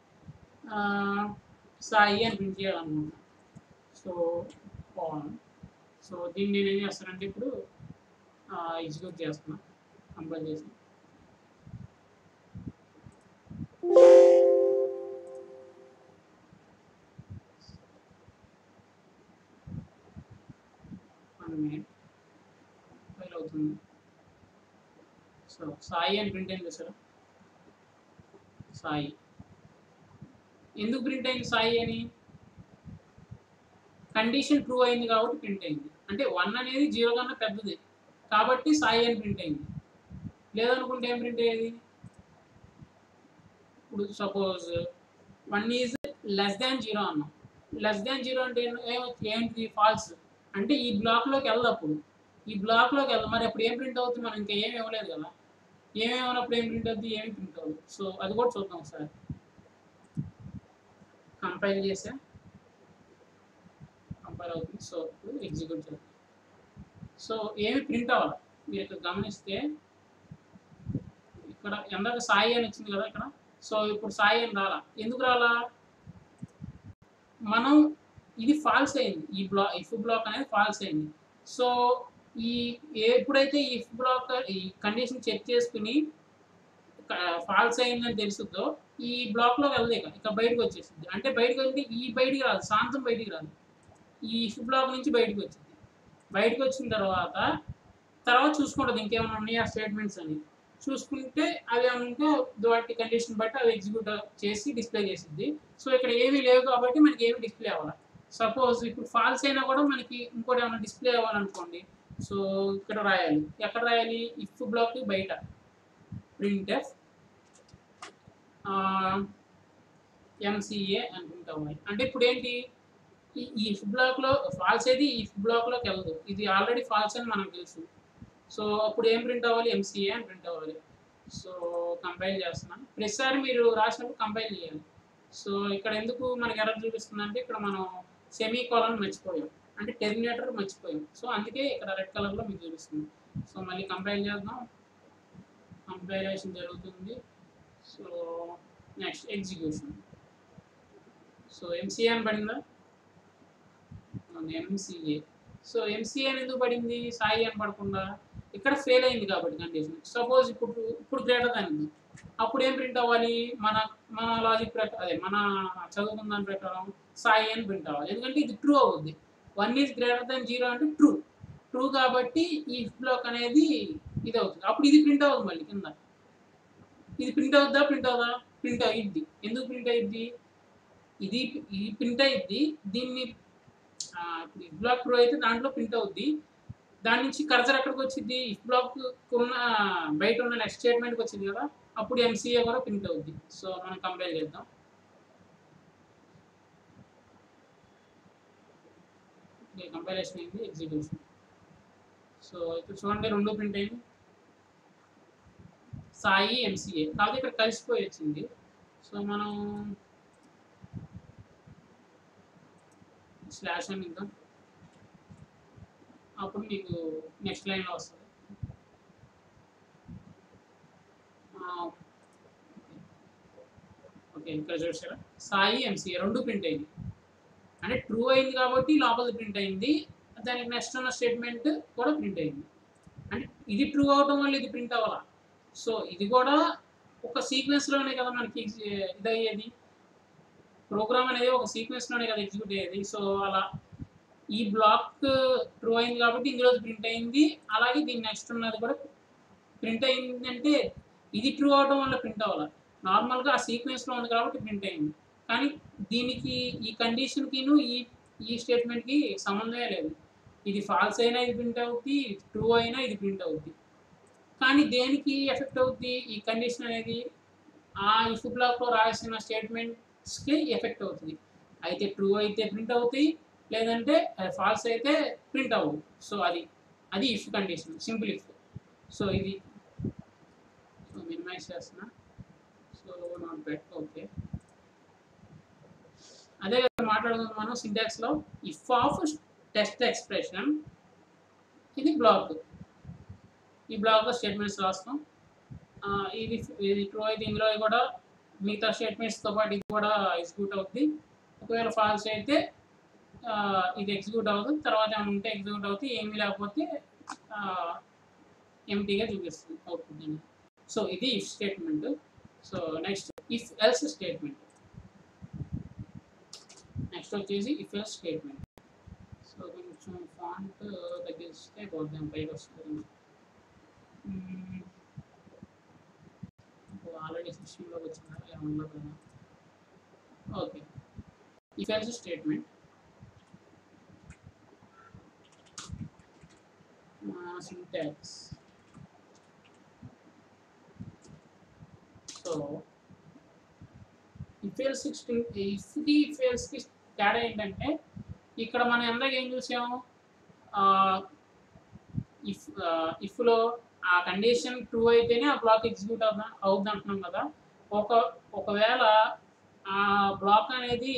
Sai అని ప్రింట్ చేయాలనుకుంటున్నాను సో ఆన్ సో దీన్ని నేను ఏం చేస్తానంటే ఇప్పుడు ఎగ్జిక్యూట్ చేస్తున్నా కంపైల్ చేసి వన్ మినిట్ ఫైల్ అవుతుంది సో సాయి అని ప్రింట్ అయింది సార్ సాయి ఎందుకు ప్రింట్ అయింది సాయి అని కండిషన్ ట్రూ అయింది కాబట్టి ప్రింట్ అయింది అంటే వన్ అనేది జీరో కన్నా పెద్దది కాబట్టి సాయి అని ప్రింట్ అయింది లేదనుకుంటే ఏం ప్రింట్ అయ్యేది ఇప్పుడు suppose one is less than zero అన్నాం లెస్ దాన్ జీరో అంటే ఏం- ఏం- ఏంటిది ఫాల్స్ అంటే ఈ బ్లాక్లోకి వెళ్ళదు అప్పుడు ఈ బ్లాక్లోకి వెళ్ళదు మరి అప్పుడు ఏం ప్రింట్ అవుతుంది మనం ఇంకా ఏమి ఇవ్వలేదు కదా ఏమి ఇవ్వనప్పుడు ఏం ప్రింట్ అవుతుంది ఏమి ప్రింట్ అవ్వదు సో అది కూడా చూద్దాం ఒకసారి కంపైల్ చేసా కంపైల్ అవుతుంది సో ఇప్పుడు ఎగ్జిక్యూట్ చేద్దాం సో ఏమి ప్రింట్ అవ్వాలి మీరు ఇక్కడ గమనిస్తే ఇక్కడ ఎందాక సాయి అని వచ్చింది కదా ఇక్కడ సో ఇప్పుడు సాయి అని రాలా ఎందుకు రాలా మనం ఇది ఫాల్స్ అయింది ఈ బ్లాక్ ఇఫ్ బ్లాక్ అనేది ఫాల్స్ అయింది సో ఈ ఎప్పుడైతే ఈ ఇఫ్ బ్లాక్ ఈ కండిషన్ చెక్ చేసుకుని ఫాల్స్ అయిందని తెలుస్తుందో ఈ బ్లాక్లో వెళ్ళదు ఇక ఇక బయటకు వచ్చేసింది అంటే బయటకు వెళ్తే ఈ బయటికి రాదు శాంతం బయటికి రాదు ఈ ఇఫ్ బ్లాక్ నుంచి బయటకు వచ్చింది బయటకు వచ్చిన తర్వాత తర్వాత చూసుకుంటుంది ఇంకేమైనా ఉన్నాయా స్టేట్మెంట్స్ అని చూసుకుంటే అవి ఏమంటే వాటి కండిషన్ బట్టి అవి ఎగ్జిక్యూట్ చేసి డిస్ప్లే చేసింది సో ఇక్కడ ఏమీ లేవు కాబట్టి మనకి ఏమి డిస్ప్లే అవ్వాలి సపోజ్ ఇప్పుడు ఫాల్స్ అయినా కూడా మనకి ఇంకోటి ఏమైనా డిస్ప్లే అవ్వాలనుకోండి సో ఇక్కడ రాయాలి ఎక్కడ రాయాలి ఇఫ్ బ్లాక్ బయట ప్రింట్ ఎఫ్ ఎంసీఏ అని ప్రింట్ అవ్వాలి అంటే ఇప్పుడు ఏంటి ఈ ఈ ఇఫ్ బ్లాక్లో ఫాల్స్ ఏది ఈ ఇఫ్ బ్లాక్లోకి వెళ్ళదు ఇది ఆల్రెడీ ఫాల్స్ అని మనకు తెలుసు సో అప్పుడు ఏం ప్రింట్ అవ్వాలి ఎంసీఏ అని ప్రింట్ అవ్వాలి సో కంపైల్ చేస్తున్నాను ప్రతిసారి మీరు రాసినప్పుడు కంపైల్ చేయాలి సో ఇక్కడ ఎందుకు మనకి ఎర్రర్ చూపిస్తుంది అంటే ఇక్కడ మనం సెమీ కాలన్ మర్చిపోయాం అంటే టెర్మినేటర్ మర్చిపోయాం సో అందుకే ఇక్కడ రెడ్ కలర్లో మీకు చూపిస్తుంది సో మళ్ళీ కంపైల్ చేద్దాం కంపైలేషన్ జరుగుతుంది so next execution so MCA అని పడిందా ఎంసీఏ సో ఎంసీఏ అని ఎందుకు పడింది సాయి అని పడకుండా ఇక్కడ ఫెయిల్ అయింది కాబట్టి కండిషన్ సపోజ్ ఇప్పుడు ఇప్పుడు గ్రేటర్ దాన్ ఉంది అప్పుడు ఏం ప్రింట్ అవ్వాలి మన మన లాజిక్ ప్రకారం అదే మన చదువుకున్న దాని ప్రకారం సాయి అని ప్రింట్ అవ్వాలి ఎందుకంటే ఇది ట్రూ అవుద్ది one is greater than zero అంటే ట్రూ ట్రూ కాబట్టి ఈ బ్లాక్ అనేది ఇది అవుతుంది అప్పుడు ఇది ప్రింట్ అవుతుంది మళ్ళీ కింద ఇది ప్రింట్ అవుద్దా ప్రింట్ అవుదా ప్రింట్ అయ్యిద్ది ఎందుకు ప్రింట్ అయ్యిద్ది ఇది ఇది ప్రింట్ అయ్యిద్ది దీన్ని ఆ, ఇప్పుడు ఇఫ్ బ్లాక్ ట్రూ అయితే దాంట్లో ప్రింట్ అవుద్ది దాని నుంచి కర్జర్ ఎక్కడికి వచ్చింది ఇఫ్ బ్లాక్ ఉన్న బయట ఉన్న నెక్స్ట్ స్టేట్మెంట్కి వచ్చింది కదా అప్పుడు ఎంసీఏ కూడా ప్రింట్ అవుద్ది సో మనం కంపేర్ చేద్దాం కంపైలేషన్ అయింది ఎగ్జిక్యూషన్ సో ఇప్పుడు చూడండి రెండు ప్రింట్ అయింది సాయి ఎంసీఏ కాకపోతే ఇక్కడ కలిసిపోయి వచ్చింది సో మనం స్లాష్ అని ఇద్దాం అప్పుడు మీకు నెక్స్ట్ లైన్లో వస్తుంది ఓకే ఇక్కడ చూసారా సాయి ఎంసీఏ రెండు ప్రింట్ అయింది అంటే ట్రూ అయింది కాబట్టి లోపల ప్రింట్ అయింది దానికి నెక్స్ట్ ఉన్న స్టేట్మెంట్ కూడా ప్రింట్ అయింది అంటే ఇది ట్రూ అవడం వల్ల ఇది ప్రింట్ అవ్వాలా సో ఇది కూడా ఒక సీక్వెన్స్లోనే కదా మనకి ఇది అయ్యేది ప్రోగ్రామ్ అనేది ఒక సీక్వెన్స్లోనే కదా ఎగ్జిక్యూట్ అయ్యేది సో అలా ఈ బ్లాక్ ట్రూ అయింది కాబట్టి ఇందులో ప్రింట్ అయింది అలాగే దీని నెక్స్ట్ ఉన్నది కూడా ప్రింట్ అయింది అంటే ఇది ట్రూ అవడం వల్ల ప్రింట్ అవ్వాలి నార్మల్గా ఆ సీక్వెన్స్లో ఉంది కాబట్టి ప్రింట్ అయింది కానీ దీనికి ఈ కండిషన్కిను ఈ ఈ స్టేట్మెంట్కి సంబంధమే లేదు ఇది ఫాల్స్ అయినా ఇది ప్రింట్ అవుద్ది ట్రూ అయినా ఇది ప్రింట్ అవుద్ది కానీ దేనికి ఎఫెక్ట్ అవుద్ది ఈ కండిషన్ అనేది ఆ ఇఫ్ బ్లాక్లో రాసిన స్టేట్మెంట్స్కి ఎఫెక్ట్ అవుతుంది అయితే ట్రూ అయితే ప్రింట్ అవుతాయి లేదంటే ఫాల్స్ అయితే ప్రింట్ అవ్వవు సో అది అది if condition simple if so ఇది సో మినిమైజ్ చేస్తున్నా సో నాట్ బెట్ ఓకే అదే మాట్లాడుకుందాం మనం సింటాక్స్లో ఇఫ్ ఆఫ్ టెస్ట్ ఎక్స్ప్రెషన్ ఇది బ్లాక్ ఈ బ్లాక్లో స్టేట్మెంట్స్ రాస్తాం ఆ, ఇది ఇది ట్రూ అయితే ఇందులో కూడా మిగతా స్టేట్మెంట్స్తో పాటు ఇది కూడా ఎగ్జిక్యూట్ అవుతుంది ఒకవేళ ఫాల్స్ అయితే ఆ, ఇది ఎగ్జిక్యూట్ అవుతుంది తర్వాత ఏమైనా ఉంటే ఎగ్జిక్యూట్ అవుతుంది ఏమీ లేకపోతే ఎంటీగా చూపిస్తుంది అవుట్పుట్ అని సో ఇది if statement so next if else statement next వచ్చేసి ఇఫ్ ఎల్స్ స్టేట్మెంట్ సో కొంచెం ఫాంట్ తగ్గిస్తే పోద్దాం పైకి వస్తుంది ఆల్రెడీ సిస్టంలోకి వచ్చిందా ఏమన్నా కదా okay if else statement syntax so if else sixteen ఇఫ్కి ఇఫెల్స్కి తేడా ఏంటంటే ఇక్కడ మనం ఎందాక ఏం చూసాము ఇఫ్ ఇఫ్లో ఆ కండిషన్ ట్రూ అయితేనే ఆ బ్లాక్ ఎగ్జిక్యూట్ అవుతా అవుద్ది అంటున్నాం కదా ఒక ఒకవేళ ఆ బ్లాక్ అనేది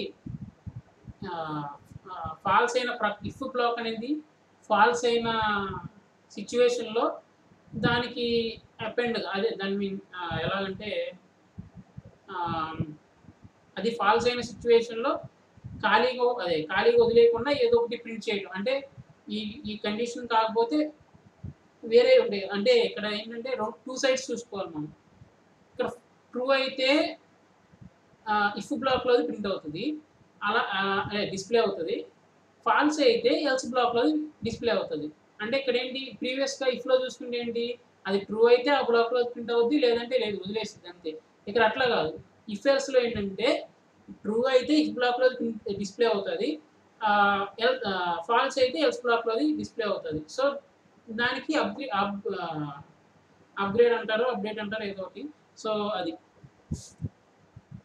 ఫాల్స్ అయిన ప్ర ఇఫ్ బ్లాక్ అనేది ఫాల్స్ అయిన సిచ్యువేషన్లో దానికి అపెండ్ అదే దాని మీన్ ఎలాగంటే ఆ, అది ఫాల్స్ అయిన సిచ్యువేషన్లో ఖాళీగా అదే ఖాళీగా వదిలేయకుండా ఏదో ఒకటి ప్రింట్ చేయడం అంటే ఈ ఈ కండిషన్ కాకపోతే వేరే ఉండే అంటే ఇక్కడ ఏంటంటే టూ సైడ్స్ చూసుకోవాలి మనం ఇక్కడ ట్రూ అయితే ఇఫ్ బ్లాక్లో ప్రింట్ అవుతుంది అలా డిస్ప్లే అవుతుంది ఫాల్స్ అయితే ఎల్స్ బ్లాక్లో డిస్ప్లే అవుతుంది అంటే ఇక్కడ ఏంటి ప్రీవియస్గా ఇఫ్లో చూసుకుంటే ఏంటి అది ట్రూ అయితే ఆ బ్లాక్లో ప్రింట్ అవుద్ది లేదంటే లేదు వదిలేస్తుంది అంతే ఇక్కడ అట్లా కాదు ఇఫ్ ఎల్స్లో ఏంటంటే ట్రూ అయితే ఇఫ్ బ్లాక్లో డిస్ప్లే అవుతుంది ఎల్ ఫాల్స్ అయితే ఎల్స్ బ్లాక్లో డిస్ప్లే అవుతుంది సో దానికి అప్గ్రే అప్ అప్గ్రేడ్ అంటారు అప్డేట్ అంటారు ఏదో ఒకటి సో అది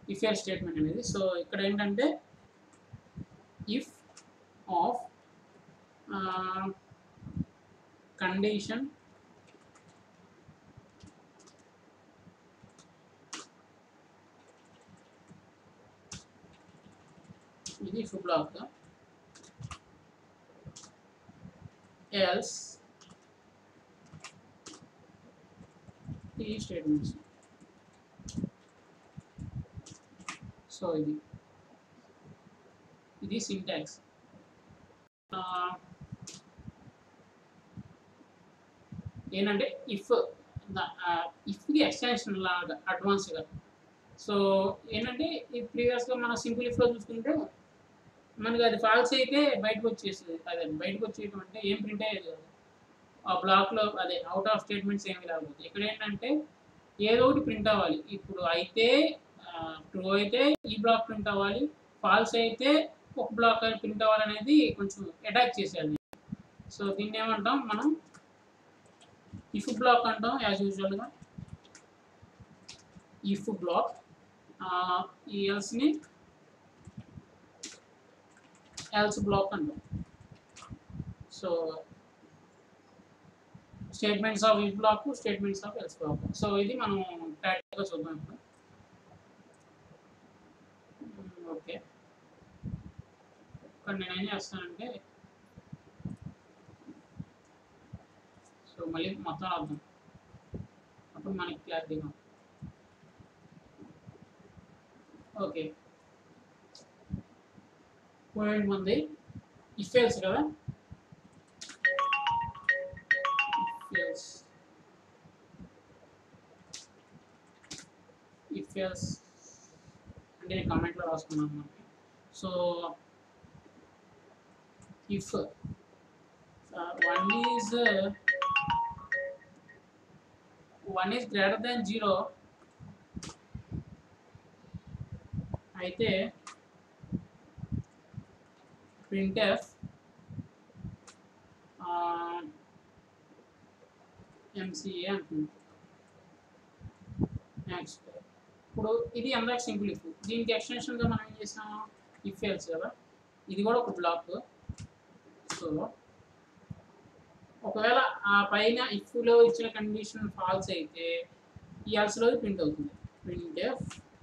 ఇఫ్ ఎల్ స్టేట్మెంట్ అనేది సో ఇక్కడ ఏంటంటే ఇఫ్ ఆఫ్ కండిషన్ ఇది ఇఫ్ బ్లాక్ ఎల్స్ ఈ స్టేట్మెంట్స్ సో ఇది ఇది సింటాక్స్ ఏంటంటే ఇఫ్ ఇఫ్కి ఎక్స్టెన్షన్ లాగా అడ్వాన్స్గా సో ఏంటంటే ఈ ప్రీవియస్గా మనం సింపుల్ ఇఫ్లో చూసుకుంటే మనకి అది ఫాల్స్ అయితే బయటకు వచ్చేస్తుంది అదే బయటకు వచ్చేయటం అంటే ఏం ప్రింట్ అయ్యేది కాదు ఆ బ్లాక్లో అదే అవుట్ ఆఫ్ స్టేట్మెంట్స్ ఏమి రాకపోతే ఇక్కడ ఏంటంటే ఏదో ఒకటి ప్రింట్ అవ్వాలి ఇప్పుడు అయితే ట్రూ అయితే ఈ బ్లాక్ ప్రింట్ అవ్వాలి ఫాల్స్ అయితే ఒక బ్లాక్ ప్రింట్ అవ్వాలనేది కొంచెం అటాచ్ చేసేయాలి సో దీన్ని ఏమంటాం మనం ఇఫ్ బ్లాక్ అంటాం యాజ్ యూజువల్గా ఇఫ్ బ్లాక్ ఈ ఎల్స్ని ఎల్స్ బ్లాక్ అంటాం so statements of if block statements of else block so ఇది మనం ప్రాక్టికల్గా చూద్దాం ఇప్పుడు ఓకే ఇక్కడ నేను ఏం చేస్తానంటే సో మళ్ళీ మొత్తం రాద్దాం అప్పుడు మనకి క్లారిటీగా ఓకే పాయింట్ మంది ఇఫ్ ఎల్స్ కదా ఇఫ్ ఎల్స్ ఇఫ్ ఎల్స్ అంటే నేను కామెంట్లో రాసుకున్నాను మనకి so if one is one is greater than zero అయితే printf ఎంసీఏ అంటుంది నెక్స్ట్ ఇప్పుడు ఇది ఎందాక సింపుల్ ఇఫ్ దీనికి ఎక్స్టెన్షన్గా మనం ఏం చేసాం ఇఫ్ ఎల్స్ కదా ఇది కూడా ఒక బ్లాక్ సో ఒకవేళ ఆ పైన ఇఫ్లో ఇచ్చిన కండిషన్ ఫాల్స్ అయితే ఈ ఎల్స్లో ప్రింట్ అవుతుంది ప్రింట్ ఎఫ్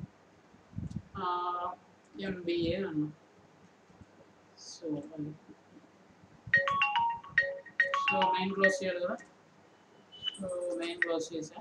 ఎంబీఏ అన్నాం సో సో మెయిన్ క్లోజ్ చేయాలి కదా సో మెయిన్ క్లోజ్ చేసా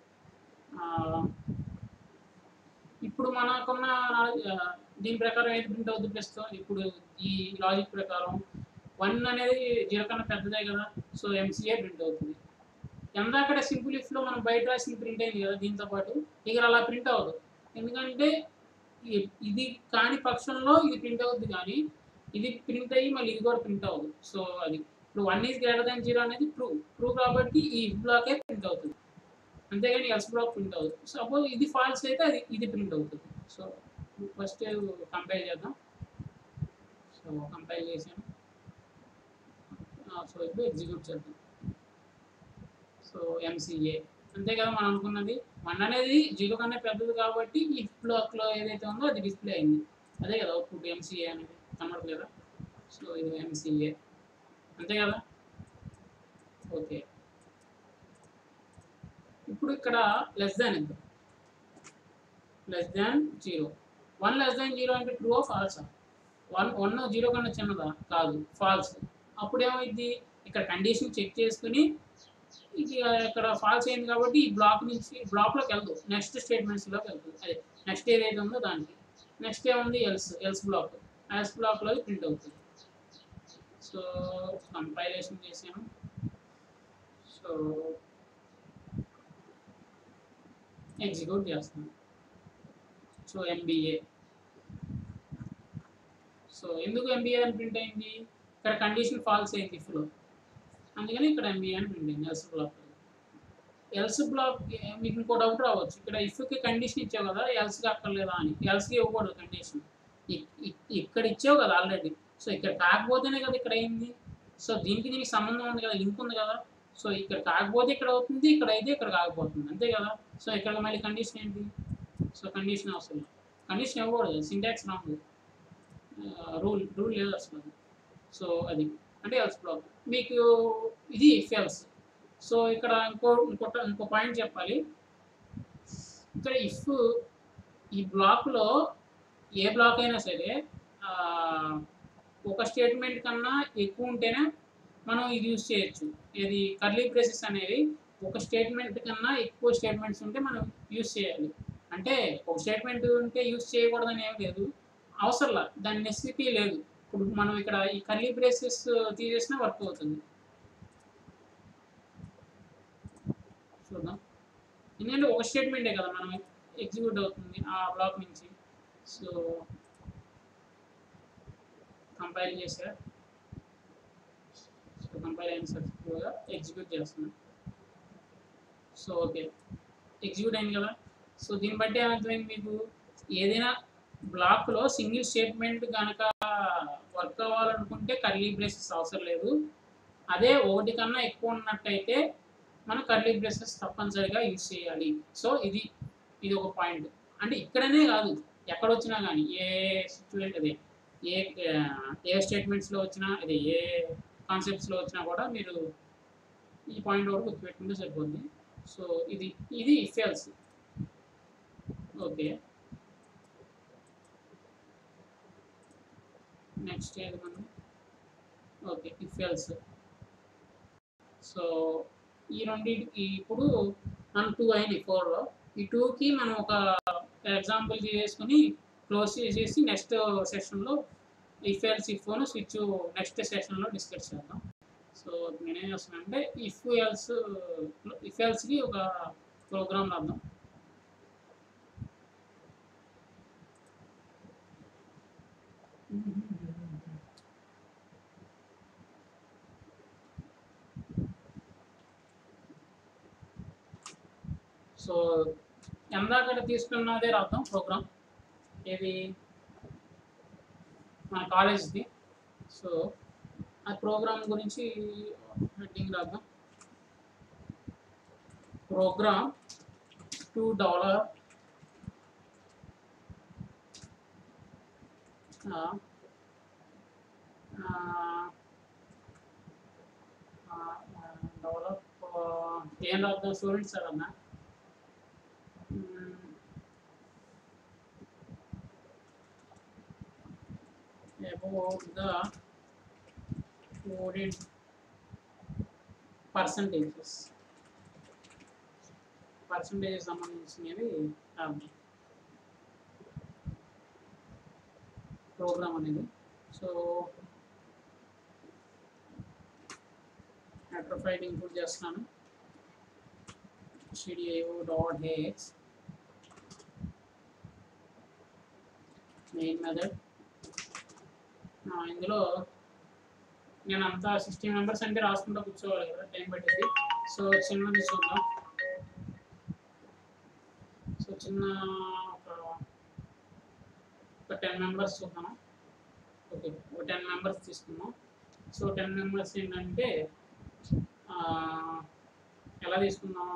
ఇప్పుడు మనకున్న దీని ప్రకారం ఏది ప్రింట్ అవుతుంది ప్రస్తుతం ఇప్పుడు ఈ లాజిక్ ప్రకారం వన్ అనేది జీరో కన్నా పెద్దదే కదా సో ఎంసీఏ ప్రింట్ అవుతుంది ఎందాకడ సింపుల్ ఇఫ్లో మనం బయట రాసిన ప్రింట్ అయింది కదా దీంతో పాటు ఇక్కడ అలా ప్రింట్ అవ్వదు ఎందుకంటే ఇది కాని పక్షంలో ఇది ప్రింట్ అవుతుంది కానీ ఇది ప్రింట్ అయ్యి మళ్ళీ ఇది కూడా ప్రింట్ అవ్వదు సో అది ఇప్పుడు one is greater than zero అనేది ట్రూ ట్రూ కాబట్టి ఈ బ్లాకే ప్రింట్ అవుతుంది అంతేగాని ఎల్స్ బ్లాక్ ప్రింట్ అవుతుంది సపోజ్ ఇది ఫాల్స్ అయితే అది ఇది ప్రింట్ అవుతుంది సో ఫస్ట్ కంపైల్ చేద్దాం సో కంపైల్ చేసాను సో ఇప్పుడు ఎగ్జిక్యూట్ చేద్దాం సో ఎంసీఏ అంతే కదా మనం అనుకున్నది వన్ అనేది జీరో కన్నా పెద్దది కాబట్టి ఈ బ్లాక్లో ఏదైతే ఉందో అది డిస్ప్లే అయింది అదే కదా అవుట్పుట్ ఎంసీఏ అనేది కనబడలేదా సో ఇది ఎంసీఏ అంతే కదా ఓకే ఇప్పుడు ఇక్కడ లెస్ దాన్ ఎంత less than zero one less than zero అంటే ట్రూ ఫాల్సా వన్ వన్ జీరో కన్నా చిన్నదా కాదు ఫాల్స్ అప్పుడు ఏమైంది ఇక్కడ కండిషన్ చెక్ చేసుకుని ఇక ఇక్కడ ఫాల్స్ అయింది కాబట్టి ఈ బ్లాక్ నుంచి బ్లాక్లోకి వెళ్దు నెక్స్ట్ స్టేట్మెంట్స్లోకి వెళ్తుంది అదే నెక్స్ట్ ఏదైతే ఉందో దానికి నెక్స్ట్ ఏముంది ఎల్స్ ఎల్స్ బ్లాక్ ఎల్స్ బ్లాక్లో ప్రింట్ అవుతుంది సో కంపైలేషన్ చేసాను సో ఎగ్జిక్యూట్ చేస్తాను సో ఎంబీఏ సో ఎందుకు ఎంబీఏ అని ప్రింట్ అయింది ఇక్కడ కండిషన్ ఫాల్స్ అయింది ఇఫ్లో అందుకని ఇక్కడ ఎంబీఏ అని ప్రింట్ అయింది ఎల్స్ బ్లాక్ ఎల్స్ బ్లాక్ మీకు ఇంకో డౌట్ రావచ్చు ఇక్కడ ఇఫ్కి కండిషన్ ఇచ్చావు కదా ఎల్స్కి అక్కర్లేదా అని ఎల్స్కి ఇవ్వకూడదు కండిషన్ ఇక్కడ ఇచ్చావు కదా ఆల్రెడీ సో ఇక్కడ కాకపోతేనే కదా ఇక్కడ అయింది సో దీనికి దీనికి సంబంధం ఉంది కదా లింక్ ఉంది కదా సో ఇక్కడ కాకపోతే ఇక్కడ అవుతుంది ఇక్కడ అయితే ఇక్కడ కాకపోతుంది అంతే కదా సో ఇక్కడ మళ్ళీ కండిషన్ ఏంటి సో కండిషన్ అవసరం కండిషన్ ఇవ్వకూడదు సింటాక్స్ రాంగ్ రూల్ రూల్ లేదు అసలు అది సో అది అంటే ఎల్స్ బ్లాక్ మీకు ఇది ఇఫ్ ఎల్స్ సో ఇక్కడ ఇంకో ఇంకొక ఇంకో పాయింట్ చెప్పాలి ఇక్కడ ఇఫ్ ఈ బ్లాక్లో ఏ బ్లాక్ అయినా సరే ఆ, ఒక స్టేట్మెంట్ కన్నా ఎక్కువ ఉంటేనే మనం ఇది యూజ్ చేయొచ్చు ఇది కర్లీ బ్రేసెస్ అనేవి ఒక స్టేట్మెంట్ కన్నా ఎక్కువ స్టేట్మెంట్స్ ఉంటే మనం యూజ్ చేయాలి అంటే ఒక స్టేట్మెంట్ ఉంటే యూజ్ చేయకూడదని ఏం లేదు అవసరంలా దాని నెసిటీ లేదు ఇప్పుడు మనం ఇక్కడ ఈ కర్లీ బ్రేసెస్ తీసేసినా వర్క్ అవుతుంది చూద్దాం ఎందుకంటే ఒక స్టేట్మెంటే కదా మనం ఎగ్జిక్యూట్ అవుతుంది ఆ బ్లాక్ నుంచి సో కంపైల్ చేసా సో కంపైల్ అయిన సక్సెస్ఫుల్గా ఎగ్జిక్యూట్ చేస్తున్నాం సో ఓకే ఎగ్జిక్యూట్ అయింది కదా సో దీన్ని బట్టి ఏమర్థమైంది మీకు ఏదైనా బ్లాక్లో సింగిల్ స్టేట్మెంట్ కనుక వర్క్ అవ్వాలనుకుంటే కర్లీ బ్రేసెస్ అవసరం లేదు అదే ఒకటి కన్నా ఎక్కువ ఉన్నట్టయితే మనం కర్లీ బ్రేసెస్ తప్పనిసరిగా యూజ్ చేయాలి సో ఇది ఇది ఒక పాయింట్ అంటే ఇక్కడనే కాదు ఎక్కడ వచ్చినా కానీ ఏ సిచ్యువేషన్ అదే ఏ ఆ, ఏ స్టేట్మెంట్స్లో వచ్చినా అదే ఏ కాన్సెప్ట్స్లో వచ్చినా కూడా మీరు ఈ పాయింట్ వరకు గుర్తుపెట్టుకుంటే సరిపోద్ది సో ఇది ఇది ఇఫెల్స్ ఓకే నెక్స్ట్ ఏది మనం ఓకే ఇఫెల్స్ సో ఈ రెండింటికి ఇప్పుడు మనం టూ అయినాయి ఫోర్లో ఈ టూకి మనం ఒక ఎగ్జాంపుల్ చేసుకుని క్లోజ్ చేసేసి నెక్స్ట్ సెషన్లో if else if switch next సెషన్లో డిస్కస్ చేద్దాం సో నేనేం చేస్తున్నా అంటే ఇఫ్ ఎల్స్ ఇఫ్ ఎల్స్కి ఒక ప్రోగ్రామ్ రాద్దాం సో ఎందాక తీసుకున్నదే రాద్దాం ప్రోగ్రామ్ ఏది మన కాలేజ్ది సో ఆ ప్రోగ్రామ్ గురించి హెడ్డింగ్ రాద్దాం ప్రోగ్రామ్ టు డెవలప్ డెవలప్ ఏం రాద్దాం స్టూడెంట్స్ సార్ అన్నా about the student percentages percentage సంబంధించినవి రాద్దాం ప్రోగ్రామ్ అనేది సో హెడర్ ఫైల్ ఇంక్లూడ్ చేస్తున్నాను stdio dot hex main method ఆ, ఇందులో నేను అంతా సిక్స్టీ మెంబర్స్ అంటే రాసుకుంటూ కూర్చోవాలి కదా టైం పట్టింది సో చిన్నది చూద్దాం సో చిన్న ఒక ఒక టెన్ మెంబర్స్ చూద్దాం ఓకే ఒక టెన్ మెంబర్స్ తీసుకుందాం సో టెన్ మెంబర్స్ ఏంటంటే ఆ, ఎలా తీసుకుందాం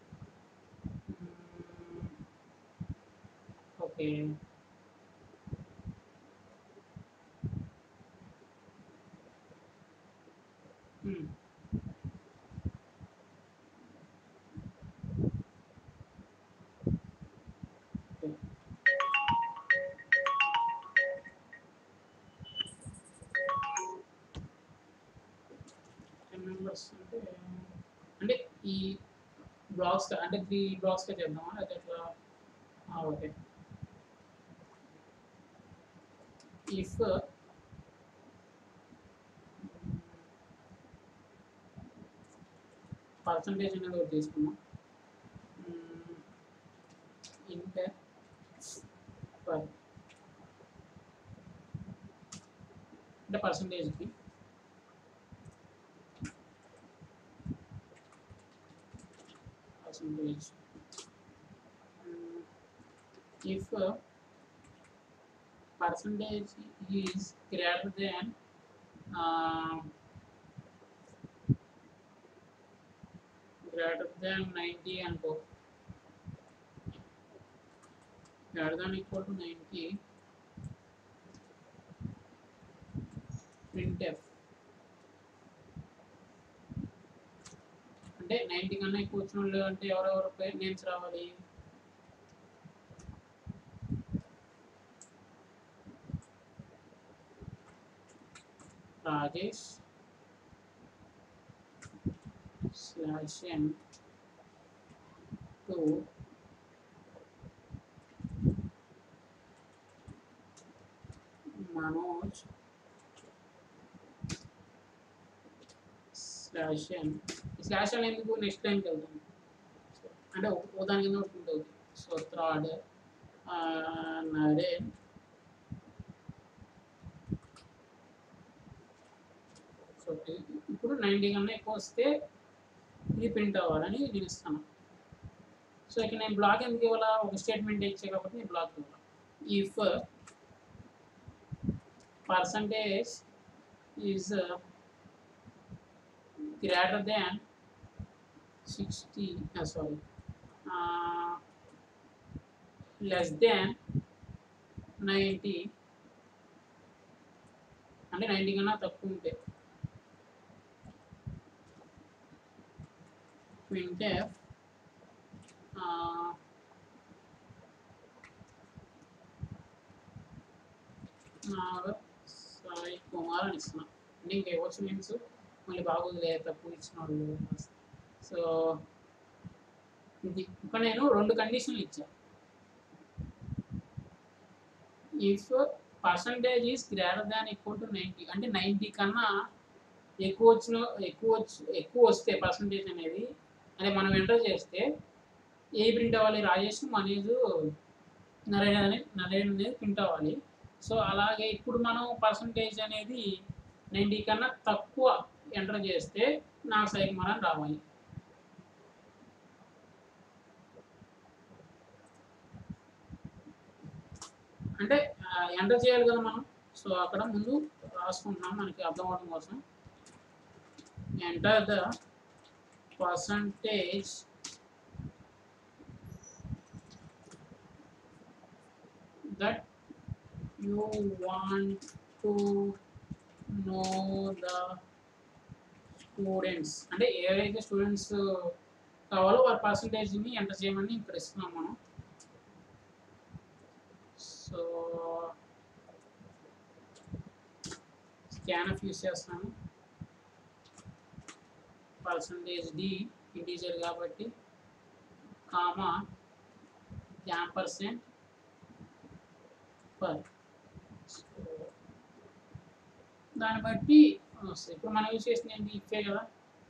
hmm, okay hmm. Okay. Ten members అంటే అంటే ఈ బ్లాగ్స్ అంటే త్రీ బ్లాగ్స్గా చేద్దామా అయితే ఎట్లా ఆ, ఓకే ఇఫ్ పర్సంటేజ్ అనేది ఒకటి తీసుకున్నాం ఇంటే పర్ అంటే పర్సంటేజ్కి percentage Mm, if uh, percentage is greater than uh, greater than 90 అనుకో గ్రేటర్ దాన్ ఈక్వల్ టు నైన్కి ప్రింట్ ఎఫ్ అంటే నైన్టీ కన్నా ఎక్కువ వచ్చిన వాళ్ళు అంటే ఎవరెవరు పేరు నేమ్స్ రావాలి Rajesh slash n to Manoj slash n slash n ఎందుకు నెక్స్ట్ టైంకి వెళ్తాం అంటే ఒక- ఓ దాని కింద ఒకటి ఉంటుంది సో థర్డ్ నరేన్ సో ఇ- ఇప్పుడు నైంటీ కన్నా ఎక్కువ వస్తే ఇది ప్రింట్ అవ్వాలని నేను ఇస్తాను సో ఇక్కడ నేను బ్లాక్ ఎందుకు ఇవ్వాలా ఒక స్టేట్మెంట్ ఇచ్చే కాబట్టి నేను బ్లాక్ ఇవ్వాలి if percentage is greater than sixty sorry less than ninety అంటే నైంటీ కన్నా తక్కువ ఉంటే printf uh, నాగ సాయి కుమార్ అని ఇస్తున్నా అంటే ఇంకా ఇవ్వచ్చు మీన్స్ మళ్ళీ బాగోదులే తక్కువ ఇచ్చిన వాళ్ళు సో ఇది ఇక్కడ నేను రెండు కండిషన్లు ఇచ్చా if percentage is greater than equal to ninety అంటే నైంటీ కన్నా ఎక్కువ వచ్చిన ఎక్కువ వచ్చి ఎక్కువ వస్తే పర్సంటేజ్ అనేది అంటే మనం ఎంటర్ చేస్తే ఏ ప్రింట్ అవ్వాలి రాజేష్ మనీజ్ నరేన్ అనేది నరేన్ అనేది ప్రింట్ అవ్వాలి సో అలాగే ఇప్పుడు మనం పర్సంటేజ్ అనేది నైంటీ కన్నా తక్కువ ఎంటర్ చేస్తే నా సైకుమార్ అని రావాలి అంటే ఎంటర్ చేయాలి కదా మనం సో అక్కడ ముందు రాసుకుంటున్నాం మనకి అర్థం అవడం కోసం enter the percentage that you want to know the students అంటే ఏవైతే స్టూడెంట్స్ కావాలో వారి పర్సంటేజ్ని ఎంటర్ చేయమని ఇక్కడ ఇస్తున్నాం మనం సో స్కాన్ యూస్ చేస్తాను పర్సంటేజ్ డి ఇంటీజర్ కాబట్టి కామా క్యాంపర్సెంట్ పర్ దాన్ని బట్టి వస్తాయి ఇప్పుడు మనం యూజ్ చేసింది ఏంటి ఇఫే కదా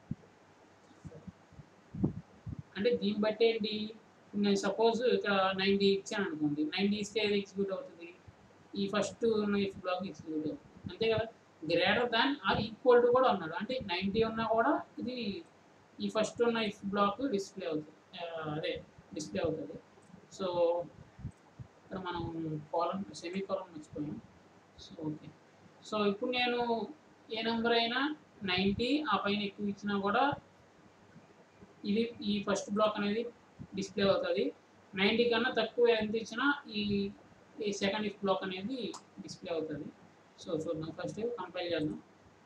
అంటే దీన్ని బట్టి ఏంటి నేను సపోజ్ ఇక్కడ నైంటీ ఇచ్చాను అనుకోండి నైంటీ ఇస్తే ఏది ఎగ్జిక్యూట్ అవుతుంది ఈ ఫస్ట్ ఉన్న ఇఫ్ బ్లాక్ ఎగ్జిక్యూట్ అవుతుంది అంతే కదా greater than or equal to కూడా ఉన్నాడు అంటే నైంటీ ఉన్నా కూడా ఇది ఈ ఫస్ట్ ఉన్న ఇఫ్ బ్లాక్ డిస్ప్లే అవుతుంది ఆ, అదే డిస్ప్లే అవుతుంది సో ఇక్కడ మనం కాలం సెమీ కాలం మర్చిపోయాం సో ఓకే సో ఇప్పుడు నేను ఏ నెంబర్ అయినా నైంటీ ఆ పైన ఎక్కువ ఇచ్చినా కూడా ఇది ఈ ఫస్ట్ బ్లాక్ అనేది డిస్ప్లే అవుతుంది నైంటీ కన్నా తక్కువ ఎంత ఇచ్చినా ఈ ఈ సెకండ్ ఇఫ్ బ్లాక్ అనేది డిస్ప్లే అవుతుంది సో చూద్దాం ఫస్ట్ కంపైల్ చేద్దాం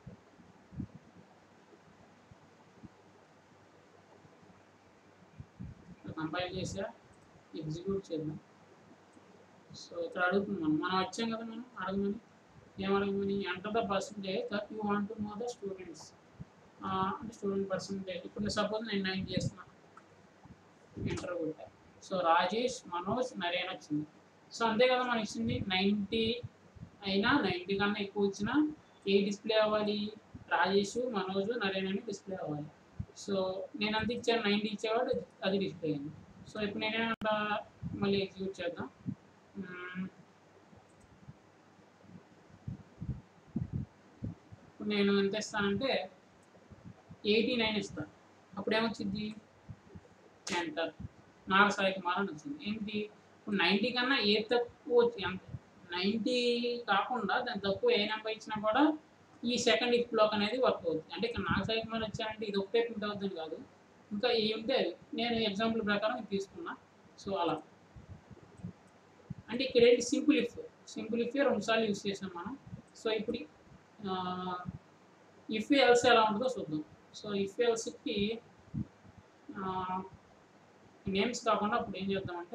కంపైల్ చేసా ఎగ్జిక్యూట్ చేద్దాం సో ఇక్కడ అడుగుతున్నాం మనం వచ్చాం కదా మనం అడగమని ఏం అడగమని enter the percentage that you want to know the students అంటే స్టూడెంట్ పర్సంటేజ్ ఇప్పుడు సపోజ్ నేను నైన్ చేస్తున్నా ఎంటర్ కొట్టా సో రాజేష్ మనోజ్ నరేన్ వచ్చింది సో అంతే కదా మనం ఇచ్చింది నైంటీ అయినా నైంటీ కన్నా ఎక్కువ వచ్చినా ఏ డిస్ప్లే అవ్వాలి రాజేష్ మనోజ్ నరేన్ అని డిస్ప్లే అవ్వాలి సో నేను అంత ఇచ్చాను నైంటీ ఇచ్చేవాడు అది డిస్ప్లే అయింది సో ఇప్పుడు నేనేమంట మళ్ళీ ఎగ్జిక్యూట్ చేద్దాం మ్మ్. ఇప్పుడు నేను ఎంత ఇస్తానంటే ఎయిటీ నైన్ ఇస్తాను అప్పుడు ఏమొచ్చింది ఎంటర్ నాగ సాయి కుమార్ అని వచ్చింది ఏంటి ఇప్పుడు నైంటీ కన్నా ఏ తక్కువ నైంటీ కాకుండా దాని తక్కువ ఏ నెంబర్ ఇచ్చినా కూడా ఈ సెకండ్ ఇఫ్ బ్లాక్ అనేది వర్క్ అవుతుంది అంటే ఇక్కడ నాగ సాయి కుమార్ వచ్చారంటే ఇది ఒకటే ప్రింట్ అవుతుంది కాదు ఇంకా ఏ ఉంటే అవి. నేను ఎగ్జాంపుల్ ప్రకారం ఇది తీసుకున్నా సో అలా అంటే ఇక్కడ ఏంటి సింపుల్ ఇఫ్ సింపుల్ ఇఫ్ రెండు సార్లు యూస్ చేసాం మనం సో ఇప్పుడు ఇఫ్ ఎల్స్ ఎలా ఉంటుందో చూద్దాం సో ఇఫ్ ఎల్స్కి నేమ్స్ కాకుండా అప్పుడు ఏం చేద్దామంటే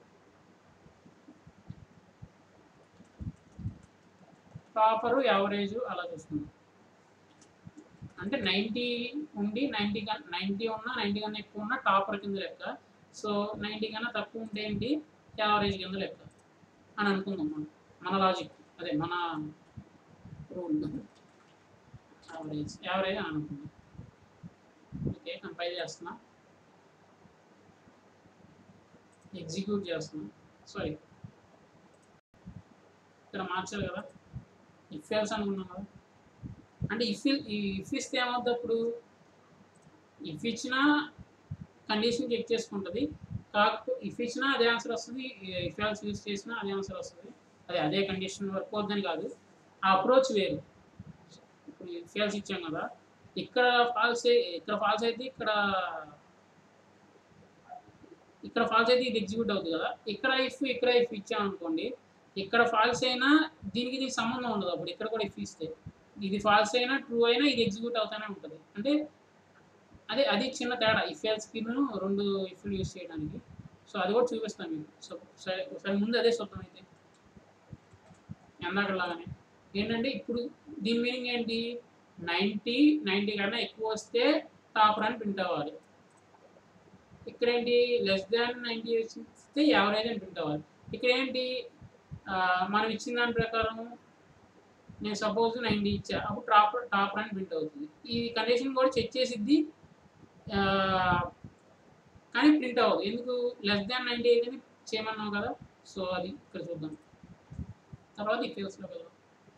ప్రాపర్ యావరేజ్ అలా చూసుకుందాం అంటే నైంటీ ఉండి నైంటీ కన్నా నైంటీ ఉన్నా నైంటీ కన్నా ఎక్కువ ఉన్నా టాపర్ కింద లెక్క సో నైంటీ కన్నా తక్కువ ఉంటే ఏంటి యావరేజ్ కింద లెక్క అని అనుకుందాం మనం మన లాజిక్ అదే మన రూల్ యావరేజ్ యావరేజ్ అని అనుకుందాం ఓకే కంపైల్ చేస్తున్నా ఎగ్జిక్యూట్ చేస్తున్నా సారీ ఇక్కడ మార్చాలి కదా ఇఫ్ ఎల్స్ అనుకున్నాం కదా అంటే ఇఫ్ ఇఫ్ ఇస్తే ఏమవుతుంది అప్పుడు ఇఫ్ ఇచ్చినా కండిషన్ చెక్ చేసుకుంటుంది కాకపోతే ఇఫ్ ఇచ్చినా అదే ఆన్సర్ వస్తుంది ఇఫ్ ఎల్స్ యూస్ చేసినా అదే ఆన్సర్ వస్తుంది అదే అదే కండిషన్ వర్క్ అవుతుందని కాదు ఆ అప్రోచ్ వేరు ఇప్పుడు ఇఫ్ ఎల్స్ ఇచ్చాం కదా ఇక్కడ ఫాల్స్ ఇక్కడ ఫాల్స్ అయితే ఇక్కడ ఇక్కడ ఫాల్స్ అయితే ఇది ఎగ్జిక్యూట్ అవుతుంది కదా ఇక్కడ ఇఫ్ ఇక్కడ ఇఫ్ ఇచ్చాం అనుకోండి ఇక్కడ ఫాల్స్ అయినా దీనికి దీనికి సంబంధం ఉండదు అప్పుడు ఇక్కడ కూడా ఇఫ్ ఇస్తే ఇది ఫాల్స్ అయినా ట్రూ అయినా ఇది ఎగ్జిక్యూట్ అవుతానే ఉంటుంది అంటే అదే అది చిన్న తేడా ఇఫ్ ఎల్ స్కిన్ రెండు ఇఫ్లు యూస్ చేయడానికి సో అది కూడా చూపిస్తాను మీకు సో సరే సరే ముందు అదే చూద్దాం అయితే ఎందాకలాగానే ఏంటంటే ఇప్పుడు దీని మీనింగ్ ఏంటి నైంటీ నైంటీ కన్నా ఎక్కువ వస్తే టాపర్ అని ప్రింట్ అవ్వాలి ఇక్కడ ఏంటి లెస్ దాన్ నైంటీ వస్తే యావరేజ్ అని ప్రింట్ అవ్వాలి ఇక్కడ ఏంటి ఆ, మనం ఇచ్చిన దాని ప్రకారం నేను సపోజ్ నైంటీ ఇచ్చా అప్పుడు టాప్ టాప్ అని ప్రింట్ అవుతుంది ఈ కండిషన్ కూడా చెక్ చేసిద్ది ఆ, కానీ ప్రింట్ అవ్వదు ఎందుకు లెస్ దాన్ నైంటీ అయితే చేయమన్నావు కదా సో అది ఇక్కడ చూద్దాం తర్వాత ఈ ఫేల్స్లోకి వెళ్దాం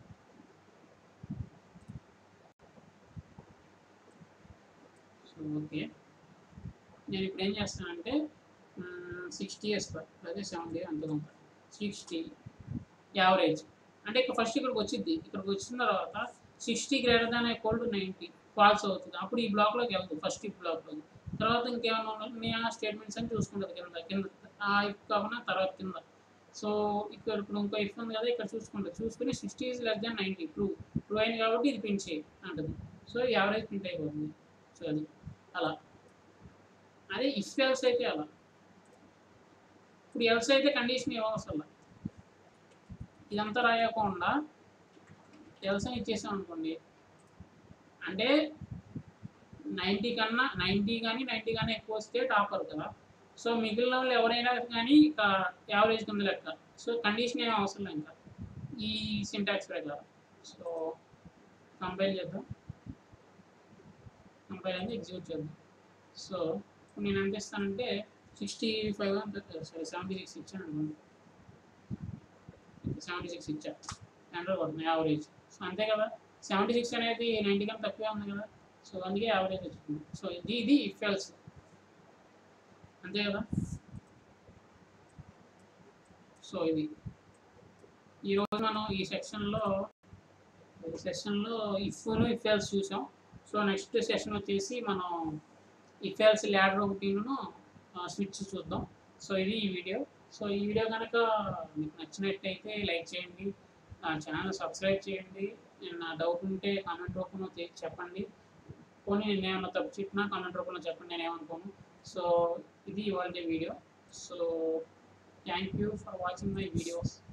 సో ఓకే నేను ఇప్పుడు ఏం చేస్తానంటే సిక్స్టీ వేస్తా అదే సెవెంటీ అంత కొంత సిక్స్టీ యావరేజ్ అంటే ఇక్కడ ఫస్ట్ ఇక్కడికి వచ్చింది ఇక్కడికి వచ్చిన తర్వాత sixty greater than equal to ninety false అవుతుంది అప్పుడు ఈ బ్లాక్లోకి వెళ్తుంది ఫస్ట్ ఈ బ్లాక్లోకి తర్వాత ఇంకేమైనా ఉన్నాయి స్టేట్మెంట్స్ అని చూసుకుంటుంది కింద కింద ఆ ఇఫ్ కాకుండా తర్వాత కింద సో ఇక్కడ ఇప్పుడు ఇంకో ఇఫ్ ఉంది కదా ఇక్కడ చూసుకుంటుంది చూసుకుని sixty is less than ninety true true అయింది కాబట్టి ఇది ప్రింట్ చేయి అంటుంది సో యావరేజ్ ప్రింట్ అయిపోతుంది సో అది అలా అదే ఇఫ్ ఎల్స్ అయితే అలా ఇప్పుడు ఎల్స్ అయితే కండిషన్ ఇవ్వవసరం ఇదంతా రాయకుండా ఎల్స్ అని ఇచ్చేసాం అనుకోండి అంటే నైంటీ కన్నా నైంటీ కానీ నైంటీ కానీ ఎక్కువ వస్తే టాపర్ కదా సో మిగిలిన వాళ్ళు ఎవరైనా కానీ ఇక యావరేజ్ కింద లెక్క సో కండిషన్ ఏం అవసరం లేదు ఇంకా ఈ సింటాక్స్ ప్రకారం సో కంపైల్ చేద్దాం కంపైల్ అయితే ఎగ్జిక్యూట్ చేద్దాం సో ఇప్పుడు నేను ఎంత ఇస్తానంటే sixty five sorry seventy six ఇచ్చాను అనుకోండి సెవెంటీ సిక్స్ ఇచ్చా హండ్రెడ్ పడుతుంది యావరేజ్ సో అంతే కదా సెవెంటీ సిక్స్ అనేది నైంటీ కన్నా తక్కువే ఉంది కదా సో అందుకే యావరేజ్ వచ్చింది సో ఇది ఇది ఇఫెల్స్ అంతే కదా సో ఇది ఈరోజు మనం ఈ సెక్షన్లో ఈ సెషన్లో ఇఫ్ను ఇఫెల్స్ చూసాం సో నెక్స్ట్ సెషన్ వచ్చేసి మనం ఇఫెల్స్ ల్యాడర్ ఒకటిను స్విచ్ చూద్దాం సో ఇది ఈ వీడియో సో ఈ వీడియో కనుక మీకు నచ్చినట్టయితే లైక్ చేయండి నా ఛానల్ సబ్స్క్రైబ్ చేయండి నా డౌట్ ఉంటే కామెంట్ రూపంలో తె- చెప్పండి పోనీ నేను ఏమన్నా తప్పు చెప్పినా కామెంట్ రూపంలో చెప్పండి నేను ఏమనుకోను సో ఇది ఇవాళ video so thank you for watching my videos